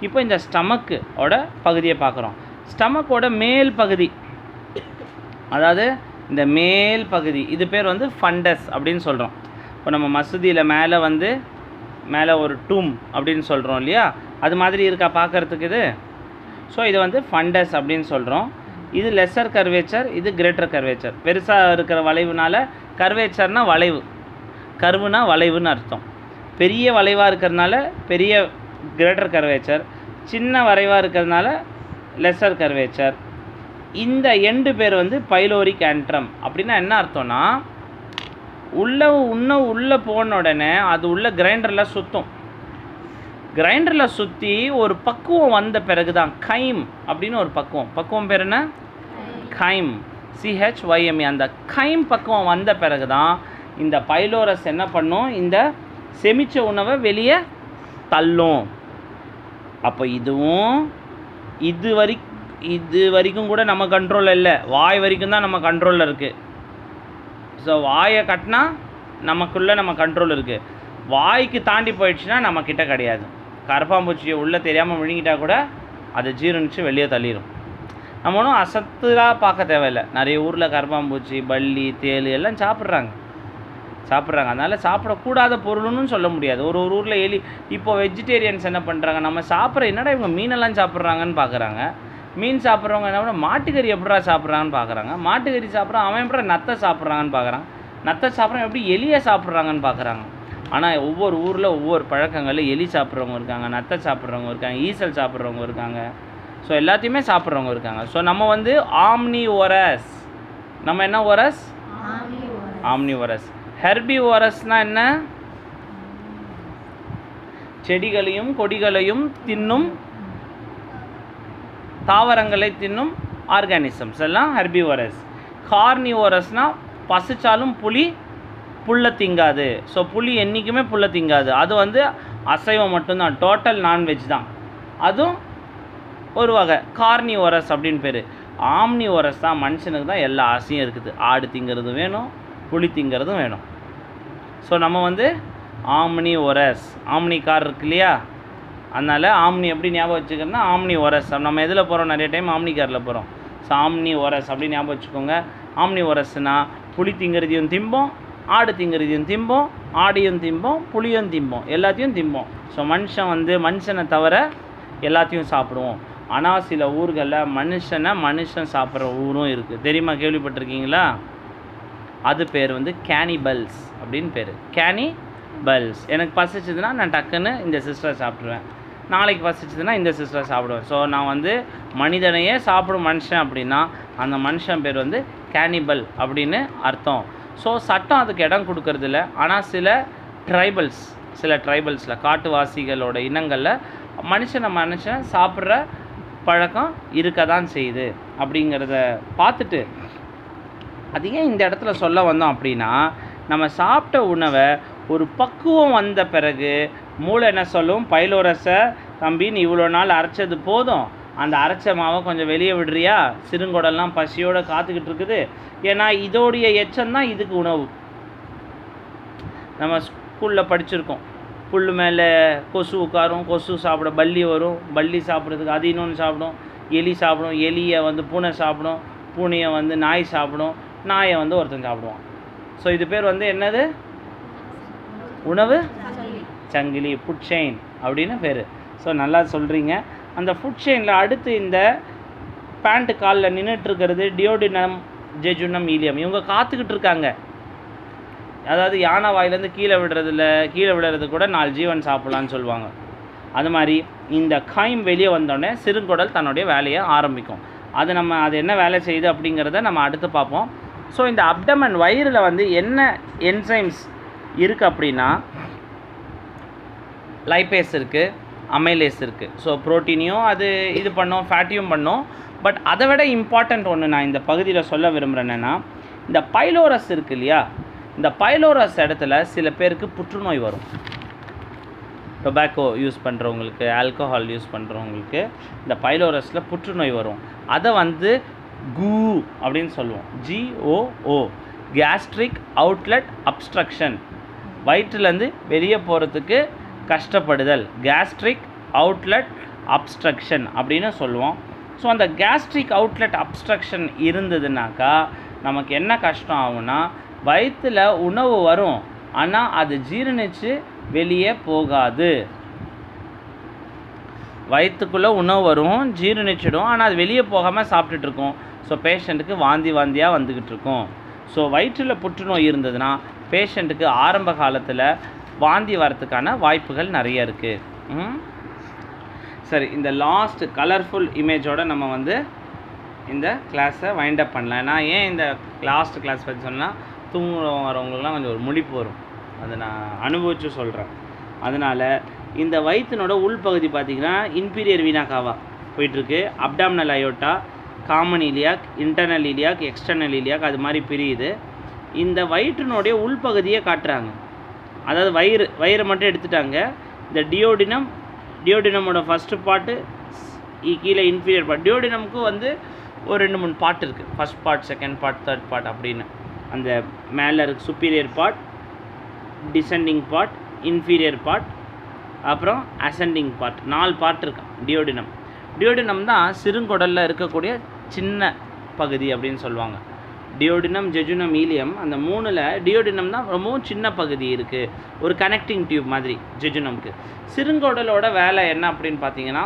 இப்போ இந்த ஸ்டமக்கு ஓட பகுதியை பார்க்குறோம் ஸ்டமக்கோட மேல் பகுதி அதாவது இந்த மேல் பகுதி இது பேர் வந்து ஃபண்டஸ் அப்படின்னு சொல்கிறோம் இப்போ நம்ம மசூதியில் மேலே வந்து மேலே ஒரு டூம் அப்படின்னு சொல்கிறோம் இல்லையா அது மாதிரி இருக்கா பார்க்கறதுக்கு இது ஸோ இது வந்து ஃபண்டஸ் அப்படின்னு சொல்கிறோம் இது லெஸ்ஸர் கர்வேச்சர் இது கிரேட்டர் கர்வேச்சர் பெருசாக இருக்கிற வளைவுனால கர்வேச்சர்னா வளைவு கர்வுனா வளைவுன்னு அர்த்தம் பெரிய வளைவாக இருக்கிறதுனால பெரிய கிரேட்டர் கர்வேச்சர் சின்ன வளைவாக இருக்கிறதுனால லெஸ்ஸர் கர்வேச்சர் இந்த எண்டு பேர் வந்து பைலோரிக் ஆண்ட்ரம் அப்படின்னா என்ன அர்த்தம்னா உள்ள இன்னும் உள்ளே போன உடனே அது உள்ள கிரைண்டரில் சுற்றும் கிரைண்டரில் சுற்றி ஒரு பக்குவம் வந்த பிறகு தான் கைம் அப்படின்னு ஒரு பக்குவம் பக்குவம் பேர் என்ன கைம் சிஹெச்ஒய்எம்ஏ அந்த கைம் பக்குவம் வந்த பிறகு தான் இந்த பைலோரஸ் என்ன பண்ணும் இந்த செமிச்ச உணவை வெளியே தள்ளும் அப்போ இதுவும் இது வரை இது வரைக்கும் கூட நம்ம கண்ட்ரோலில் இல்லை வாய் வரைக்கும் தான் நம்ம கண்ட்ரோலில் இருக்குது ஸோ வாயை கட்டினா நமக்குள்ளே நம்ம கண்ட்ரோல் இருக்குது வாய்க்கு தாண்டி போயிடுச்சுன்னா நம்ம கிட்ட கிடையாது கரப்பாம்பூச்சியை உள்ளே தெரியாமல் விழுங்கிட்டா கூட அது ஜீரணிச்சு வெளியே தள்ளிடும் நம்ம ஒன்றும் அசத்துலாக பார்க்க தேவையில்லை நிறைய ஊரில் கரப்பாம்பூச்சி பல்லி தேள் எல்லாம் சாப்பிட்றாங்க சாப்பிட்றாங்க அதனால் சாப்பிடக்கூடாத பொருள்னு சொல்ல முடியாது ஒரு ஒரு ஊரில் எலி இப்போ வெஜிடேரியன்ஸ் என்ன பண்ணுறாங்க நம்ம சாப்பிட்ற என்னடா இவங்க மீனெல்லாம் சாப்பிட்றாங்கன்னு பார்க்குறாங்க மீன் சாப்பிட்றவங்க என்ன பண்ண மாட்டுக்கறி எப்படா சாப்பிட்றாங்கன்னு பார்க்குறாங்க மாட்டுக்கறி சாப்பிட்றான் அவன் எப்படா நத்தை சாப்பிட்றாங்கன்னு பார்க்குறான் நத்தை சாப்பிட்றான் எப்படி எலியை சாப்பிட்றாங்கன்னு பார்க்குறாங்க ஆனால் ஒவ்வொரு ஊரில் ஒவ்வொரு பழக்கங்களில் எலி சாப்பிட்றவங்க இருக்காங்க நத்தை சாப்பிட்றவங்க இருக்காங்க ஈசல் சாப்பிட்றவங்க இருக்காங்க ஸோ எல்லாத்தையுமே சாப்பிட்றவங்க இருக்காங்க ஸோ நம்ம வந்து ஆம்னி ஓரஸ் நம்ம என்ன ஓரஸ் ஆம்னி ஓரஸ் ஹெர்பி ஓரஸ்னா என்ன செடிகளையும் கொடிகளையும் தின்னும் தாவரங்களை தின்னும் ஆர்கானிசம்ஸ் எல்லாம் ஹெர்பிவோரஸ் கார்னிவோரஸ்னால் பசிச்சாலும் புலி புல்லை திங்காது ஸோ புலி என்றைக்குமே புல்லை திங்காது அது வந்து அசைவம் மட்டும்தான் டோட்டல் நான்வெஜ் தான் அதுவும் ஒரு வகை கார்னிவோரஸ் அப்படின்னு பேர் ஆம்னிவோரஸ் தான் மனுஷனுக்கு தான் எல்லா ஆசையும் இருக்குது ஆடு திங்கிறதும் வேணும் புலி திங்கிறதும் வேணும் ஸோ நம்ம வந்து ஆம்னி ஒரஸ் ஆம்னி கார் இருக்கு இல்லையா அதனால் ஆம்னி எப்படி ஞாபகம் வச்சுக்கிறோன்னா ஆம்னி ஒரஸ் நம்ம எதில் போகிறோம் நிறைய டைம் ஆம்னி காரில் போகிறோம் ஸோ ஆம்னி ஒரஸ் அப்படி ஞாபகம் வச்சுக்கோங்க ஆம்னி ஒரஸ்னா புலி திங்கிறதையும் திம்போம் ஆடு திங்கிறதையும் திம்போம் ஆடையும் திம்போம் புளியும் திம்போம் எல்லாத்தையும் திம்போம் ஸோ மனுஷன் வந்து மனுஷனை தவிர எல்லாத்தையும் சாப்பிடுவோம் ஆனால் சில ஊர்களில் மனுஷனை மனுஷன் சாப்பிட்ற ஊரும் இருக்குது தெரியுமா கேள்விப்பட்டிருக்கீங்களா அது பேர் வந்து கேனிபல்ஸ் அப்படின்னு பேர் கேனிபல்ஸ் எனக்கு பசிச்சதுன்னா நான் டக்குன்னு இந்த சிஸ்டரை சாப்பிட்ருவேன் நாளைக்கு பசிச்சதுன்னா இந்த சிஸ்டரை சாப்பிடுவேன் ஸோ நான் வந்து மனிதனையே சாப்பிடும் மனுஷன் அப்படின்னா அந்த மனுஷன் பேர் வந்து கேனிபல் அப்படின்னு அர்த்தம் ஸோ சட்டம் அதுக்கு இடம் கொடுக்கறதில்ல ஆனால் சில ட்ரைபல்ஸ் சில ட்ரைபல்ஸில் காட்டுவாசிகளோட இனங்களில் மனுஷனை மனுஷன் சாப்பிட்ற பழக்கம் இருக்க தான் செய்யுது அப்படிங்கிறத பார்த்துட்டு அது ஏன் இந்த இடத்துல சொல்ல வந்தோம் அப்படின்னா நம்ம சாப்பிட்ட உணவை ஒரு பக்குவம் வந்த பிறகு மூளை என்ன சொல்லும் பைலோரஸை தம்பி நீ இவ்வளோ நாள் அரைச்சது போதும் அந்த அரைச்ச மாவை கொஞ்சம் வெளியே விடுறியா சிறுங்கோடெல்லாம் பசியோடு காத்துக்கிட்டு இருக்குது ஏன்னா இதோடைய எச்சம் தான் இதுக்கு உணவு நம்ம ஸ்கூலில் படிச்சிருக்கோம் புல் மேலே கொசு உட்காரும் கொசு சாப்பிட பல்லி வரும் பல்லி சாப்பிட்றதுக்கு அது இன்னொன்று சாப்பிடும் எலி சாப்பிடும் எலியை வந்து பூனை சாப்பிடும் பூனையை வந்து நாய் சாப்பிடும் நாயை வந்து ஒருத்தன் சாப்பிடுவான் ஸோ இது பேர் வந்து என்னது உணவு சங்கிலி ஃபுட் செயின் அப்படின்னு பேர் ஸோ நல்லா சொல்கிறீங்க அந்த ஃபுட் செயினில் அடுத்து இந்த பேண்ட்டு காலில் நின்றுட்டு இருக்கிறது டியோடினம் ஜெஜுனம் ஈலியம் இவங்க காத்துக்கிட்டு இருக்காங்க அதாவது யானை வாயிலேருந்து கீழே விடுறதுல கீழே விடுறது கூட நாலு ஜீவன் சாப்பிட்லான்னு சொல்லுவாங்க அது மாதிரி இந்த காயம் வெளியே வந்தோடனே சிறுங்குடல் தன்னுடைய வேலையை ஆரம்பிக்கும் அது நம்ம அது என்ன வேலை செய்யுது அப்படிங்கிறத நம்ம அடுத்து பார்ப்போம் ஸோ இந்த அப்டமன் வயிறில் வந்து என்ன என்சைம்ஸ் இருக்குது அப்படின்னா லைபேஸ் இருக்குது அமைலேஸ் இருக்குது ஸோ ப்ரோட்டீனையும் அது இது பண்ணும் ஃபேட்டையும் பண்ணும் பட் அதை விட இம்பார்ட்டண்ட் ஒன்று நான் இந்த பகுதியில் சொல்ல விரும்புகிறேன் என்னென்னா இந்த பைலோரஸ் இருக்கு இல்லையா இந்த பைலோரஸ் இடத்துல சில பேருக்கு புற்றுநோய் வரும் டொபாக்கோ யூஸ் பண்ணுறவங்களுக்கு ஆல்கஹால் யூஸ் பண்ணுறவங்களுக்கு இந்த பைலோரஸில் புற்றுநோய் வரும் அதை வந்து கு அப்படின்னு சொல்லுவோம் ஜிஓஓ கேஸ்ட்ரிக் அவுட்லெட் அப்ஸ்ட்ரக்ஷன் வயிற்றுலேருந்து வெளியே போகிறதுக்கு கஷ்டப்படுதல் கேஸ்ட்ரிக் அவுட்லெட் அப்ஸ்ட்ரக்ஷன் அப்படின்னு சொல்லுவோம் ஸோ அந்த கேஸ்ட்ரிக் அவுட்லெட் அப்ஸ்ட்ரக்ஷன் இருந்ததுனாக்கா நமக்கு என்ன கஷ்டம் ஆகும்னா வயிற்றில் உணவு வரும் ஆனால் அது ஜீரணித்து வெளியே போகாது வயிற்றுக்குள்ளே உணவு வரும் ஜீரணிச்சிடும் ஆனால் அது வெளியே போகாமல் சாப்பிட்டுட்டு இருக்கும் ஸோ பேஷண்ட்டுக்கு வாந்தி வாந்தியாக வந்துக்கிட்டு இருக்கும் ஸோ வயிற்றில் புற்றுநோய் இருந்ததுன்னா பேஷண்ட்டுக்கு ஆரம்ப காலத்தில் வாந்தி வரத்துக்கான வாய்ப்புகள் நிறைய இருக்குது சரி இந்த லாஸ்ட் கலர்ஃபுல் இமேஜோட நம்ம வந்து இந்த கிளாஸை வைண்ட் அப் பண்ணலாம் நான் ஏன் இந்த லாஸ்ட் கிளாஸ் பற்றி சொன்னால் தூங்க வரவங்களுக்குலாம் கொஞ்சம் ஒரு முடிப்பு வரும் அதை நான் அனுபவித்து சொல்கிறேன் அதனால் இந்த வயிற்றினோட உள்பகுதி பார்த்திங்கன்னா இன்பீரியர் வீனா காவா போயிட்டுருக்கு abdominal aorta common iliac internal iliac external iliac அது மாதிரி பிரியுது இந்த வயிற்றினுடைய உள்பகுதியை காட்டுறாங்க அதாவது வயிறு வயிறை மட்டும் எடுத்துட்டாங்க இந்த டியோடினம் டியோடினமோட ஃபஸ்ட்டு பாட்டு கீழே இன்ஃபீரியர் பார்ட் டியோடினமுக்கு வந்து ஒரு ரெண்டு மூணு பார்ட் இருக்குது first part second part third part அப்படின்னு அந்த மேலே இருக்கு superior part descending part inferior part அப்புறம் அசெண்டிங் பார்ட் நாலு பார்ட் இருக்கான் டியோடினம் டியோடினம் தான் சிறுங்குடலில் இருக்கக்கூடிய சின்ன பகுதி அப்படின்னு சொல்லுவாங்க டியோடினம் ஜெஜுனம் ஈலியம் அந்த மூணில் டியோடினம் தான் ரொம்பவும் சின்ன பகுதி இருக்குது ஒரு கனெக்டிங் டியூப் மாதிரி ஜெஜுனம்க்கு சிறுங்குடலோட வேலை என்ன அப்படின்னு பார்த்தீங்கன்னா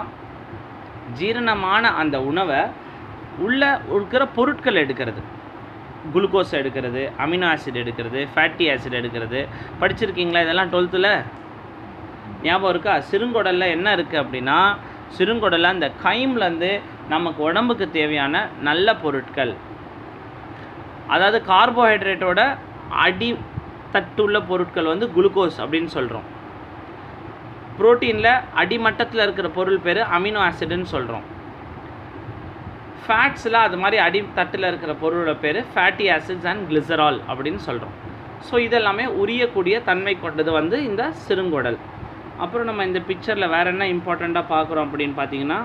ஜீரணமான அந்த உணவை உள்ள இருக்கிற பொருட்கள் எடுக்கிறது குளுக்கோஸ் எடுக்கிறது அமினோ ஆசிட் எடுக்கிறது ஃபேட்டி ஆசிட் எடுக்கிறது படிச்சிருக்கீங்களா இதெல்லாம் டுவெல்த்தில் ஞாபகம் இருக்கா சிறுங்குடலில் என்ன இருக்குது அப்படின்னா சிறுங்குடலில் அந்த கைம்லேருந்து நமக்கு உடம்புக்கு தேவையான நல்ல பொருட்கள் அதாவது கார்போஹைட்ரேட்டோட அடி தட்டுள்ள பொருட்கள் வந்து குளுக்கோஸ் அப்படின்னு சொல்கிறோம் புரோட்டீனில் அடிமட்டத்தில் இருக்கிற பொருள் பேர் அமினோ ஆசிட்னு சொல்கிறோம் ஃபேட்ஸில் அது மாதிரி அடித்தட்டில் இருக்கிற பொருளோட பேர் ஃபேட்டி ஆசிட்ஸ் அண்ட் கிளிசரால் அப்படின்னு சொல்கிறோம் ஸோ இதெல்லாமே உரியக்கூடிய தன்மை கொண்டது வந்து இந்த சிறுங்குடல் அப்புறம் நம்ம இந்த பிக்சரில் வேறு என்ன இம்பார்ட்டண்ட்டாக பார்க்குறோம் அப்படின்னு பார்த்தீங்கன்னா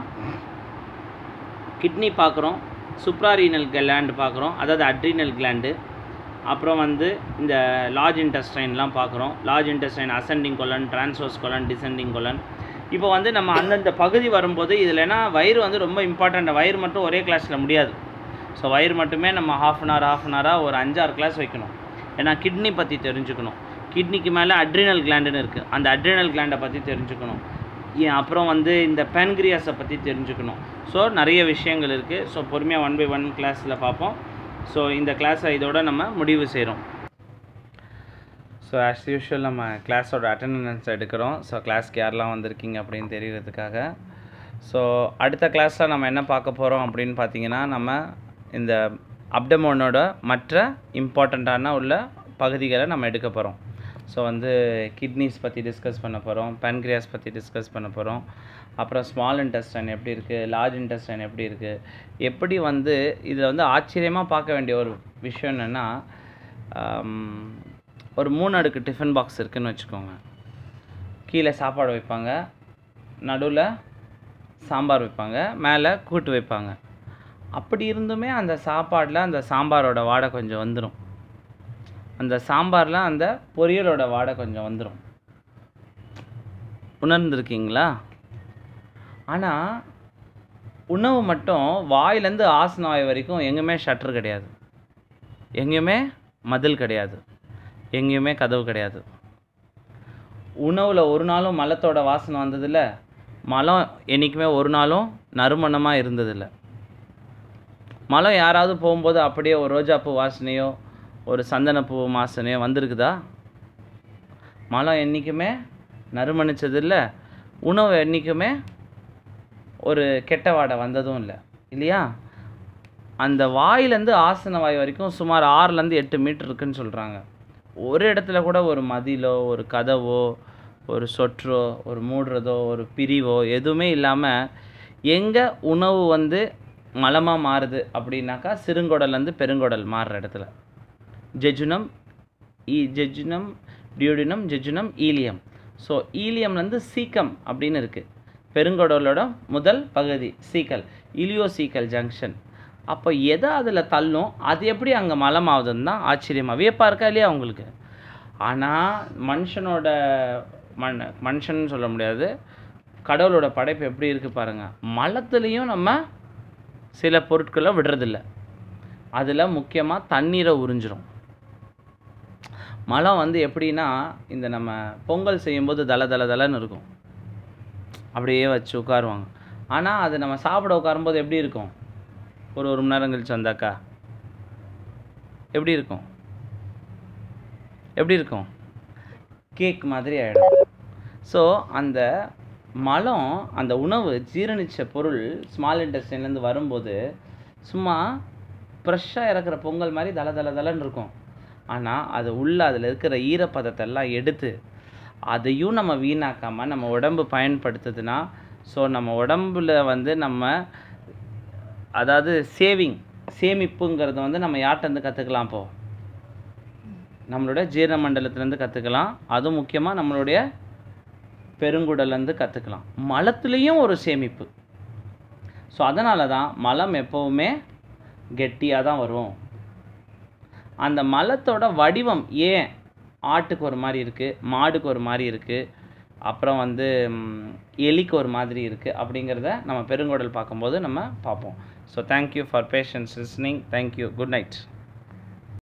கிட்னி பார்க்குறோம் சுப்ராரீனல் கிளாண்டு பார்க்குறோம் அதாவது அட்ரினல் கிளாண்டு அப்புறம் வந்து இந்த லார்ஜ் இன்டெஸ்டைன்லாம் பார்க்குறோம் large intestine ascending colon transverse colon descending colon இப்போ வந்து நம்ம அந்தந்த பகுதி வரும்போது இதில் என்ன வயிறு வந்து ரொம்ப இம்பார்ட்டண்ட் வயிறு மட்டும் ஒரே கிளாஸில் முடியாது ஸோ வயிறு மட்டுமே நம்ம half an hour half an ஹவராக ஒரு அஞ்சாறு கிளாஸ் வைக்கணும் ஏன்னா கிட்னி பற்றி தெரிஞ்சுக்கணும் கிட்னிக்கு மேலே அட்ரினல் கிளாண்டுன்னு இருக்குது அந்த அட்ரினல் கிளாண்டை பற்றி தெரிஞ்சுக்கணும் ஏன் அப்புறம் வந்து இந்த பேன்கிரியாஸை பற்றி தெரிஞ்சுக்கணும் ஸோ நிறைய விஷயங்கள் இருக்குது ஸோ பொறுமையாக ஒன் பை ஒன் கிளாஸில் பார்ப்போம் ஸோ இந்த கிளாஸை இதோட நம்ம முடிவு செய்கிறோம் ஸோ ஆஸ் யூஷுவல் நம்ம கிளாஸோட அட்டண்டன்ஸ் எடுக்கிறோம் ஸோ கிளாஸ்க்கு யாரெல்லாம் வந்திருக்கீங்க அப்படின்னு தெரியறதுக்காக ஸோ அடுத்த கிளாஸில் நம்ம என்ன பார்க்க போகிறோம் அப்படின்னு பார்த்தீங்கன்னா நம்ம இந்த அப்டமோனோட மற்ற இம்பார்ட்டண்ட்டான உள்ள பகுதிகளை நம்ம எடுக்க போகிறோம் ஸோ வந்து கிட்னிஸ் பற்றி டிஸ்கஸ் பண்ண போகிறோம் பேன்க்ரியாஸ் பற்றி டிஸ்கஸ் பண்ண போகிறோம் அப்புறம் ஸ்மால் இன்டெஸ்டைன் எப்படி இருக்குது லார்ஜ் இன்டெஸ்டைன் எப்படி இருக்குது எப்படி வந்து இதில் வந்து ஆச்சரியமாக பார்க்க வேண்டிய ஒரு விஷயம் என்னென்னா ஒரு மூணு அடுக்கு டிஃபன் பாக்ஸ் இருக்குதுன்னு வச்சுக்கோங்க கீழே சாப்பாடு வைப்பாங்க நடுவில் சாம்பார் வைப்பாங்க மேலே கூட்டு வைப்பாங்க அப்படி இருந்துமே அந்த சாப்பாடில் அந்த சாம்பாரோட வாடை கொஞ்சம் வந்துடும் அந்த சாம்பாரில் அந்த பொரியலோட வாடை கொஞ்சம் வந்துடும் உணர்ந்துருக்கீங்களா ஆனால் உணவு மட்டும் வாயிலேருந்து ஆசனாய் வரைக்கும் எங்கேயுமே ஷட்டர் கிடையாது எங்கேயுமே மதில் கிடையாது எங்கேயுமே கதவு கிடையாது உணவில் ஒரு நாளும் மலத்தோட வாசனை வந்ததில்ல மலம் என்றைக்குமே ஒரு நாளும் நறுமணமாக இருந்ததில்ல மலம் யாராவது போகும்போது அப்படியே ஒரு ரோஜாப்பூ வாசனையோ ஒரு சந்தனப்பூ வாசனையோ வந்திருக்குதா மலம் என்றைக்குமே நறுமணிச்சதில்லை உணவு என்றைக்குமே ஒரு கெட்ட வாடை வந்ததும் இல்லை இல்லையா அந்த வாயிலேருந்து ஆசன வாய் வரைக்கும் சுமார் ஆறுலேருந்து எட்டு மீட்டர் இருக்குன்னு சொல்கிறாங்க ஒரு இடத்துல கூட ஒரு மதிலோ ஒரு கதவோ ஒரு சொற்றோ ஒரு மூடுறதோ ஒரு பிரிவோ எதுவுமே இல்லாமல் எங்கே உணவு வந்து மலமாக மாறுது அப்படின்னாக்கா சிறுங்குடல்லேருந்து பெருங்குடல் மாறுற இடத்துல ஜெஜுனம் ஈ jejunum duodenum jejunum ileum so ஈலியம்லேருந்து சீக்கம் அப்படின்னு இருக்குது பெருங்குடலோட முதல் பகுதி சீக்கல் இலியோசீக்கல் ஜங்ஷன் அப்போ எதை அதில் தள்ளும் அது எப்படி அங்கே மலமாகுதுன்னு தான் ஆச்சரியமாக வியப்பாக இருக்கா இல்லையா உங்களுக்கு ஆனால் மனுஷனோட மண் மனுஷன் சொல்ல முடியாது கடவுளோட படைப்பு எப்படி இருக்குது பாருங்கள் மலத்துலேயும் நம்ம சில பொருட்களை விடுறதில்ல அதில் முக்கியமாக தண்ணீரை உறிஞ்சிரும் மலம் வந்து எப்படின்னா இந்த நம்ம பொங்கல் செய்யும்போது தல தல தலன்னு இருக்கும் அப்படியே வச்சு உட்காருவாங்க ஆனால் அது நம்ம சாப்பிட உட்காரும்போது எப்படி இருக்கும் ஒரு ஒரு மணி நேரம் கழிச்சு வந்தாக்கா எப்படி இருக்கும் எப்படி இருக்கும் கேக் மாதிரி ஆகிடும் ஸோ அந்த மலம் அந்த உணவு ஜீரணித்த பொருள் ஸ்மால் இன்டெஸ்டைன்லேருந்து வரும்போது சும்மா ஃப்ரெஷ்ஷாக இறக்குற பொங்கல் மாதிரி தல தல தலன்னு இருக்கும் ஆனால் அது உள்ள அதில் இருக்கிற ஈரப்பதத்தை எல்லாம் எடுத்து அதையும் நம்ம வீணாக்காமல் நம்ம உடம்பு பயன்படுத்துதுன்னா ஸோ நம்ம உடம்புல வந்து நம்ம அதாவது சேவிங் சேமிப்புங்கிறத வந்து நம்ம யார்கிட்டருந்து கற்றுக்கலாம் இப்போ நம்மளோட ஜீரண மண்டலத்துலேருந்து கற்றுக்கலாம் அதுவும் முக்கியமாக நம்மளுடைய பெருங்குடல்லேருந்து கற்றுக்கலாம் மலத்துலேயும் ஒரு சேமிப்பு ஸோ அதனால தான் மலம் எப்போவுமே கெட்டியாக தான் வரும் அந்த மலத்தோட வடிவம் ஏன் ஆட்டுக்கு ஒரு மாதிரி இருக்குது மாடுக்கு ஒரு மாதிரி இருக்குது அப்புறம் வந்து ம், எலிக்கு ஒரு மாதிரி இருக்குது அப்படிங்கிறத நம்ம பெருங்குடல் பார்க்கும்போது நம்ம பார்ப்போம் so thank you for patience listening thank you good night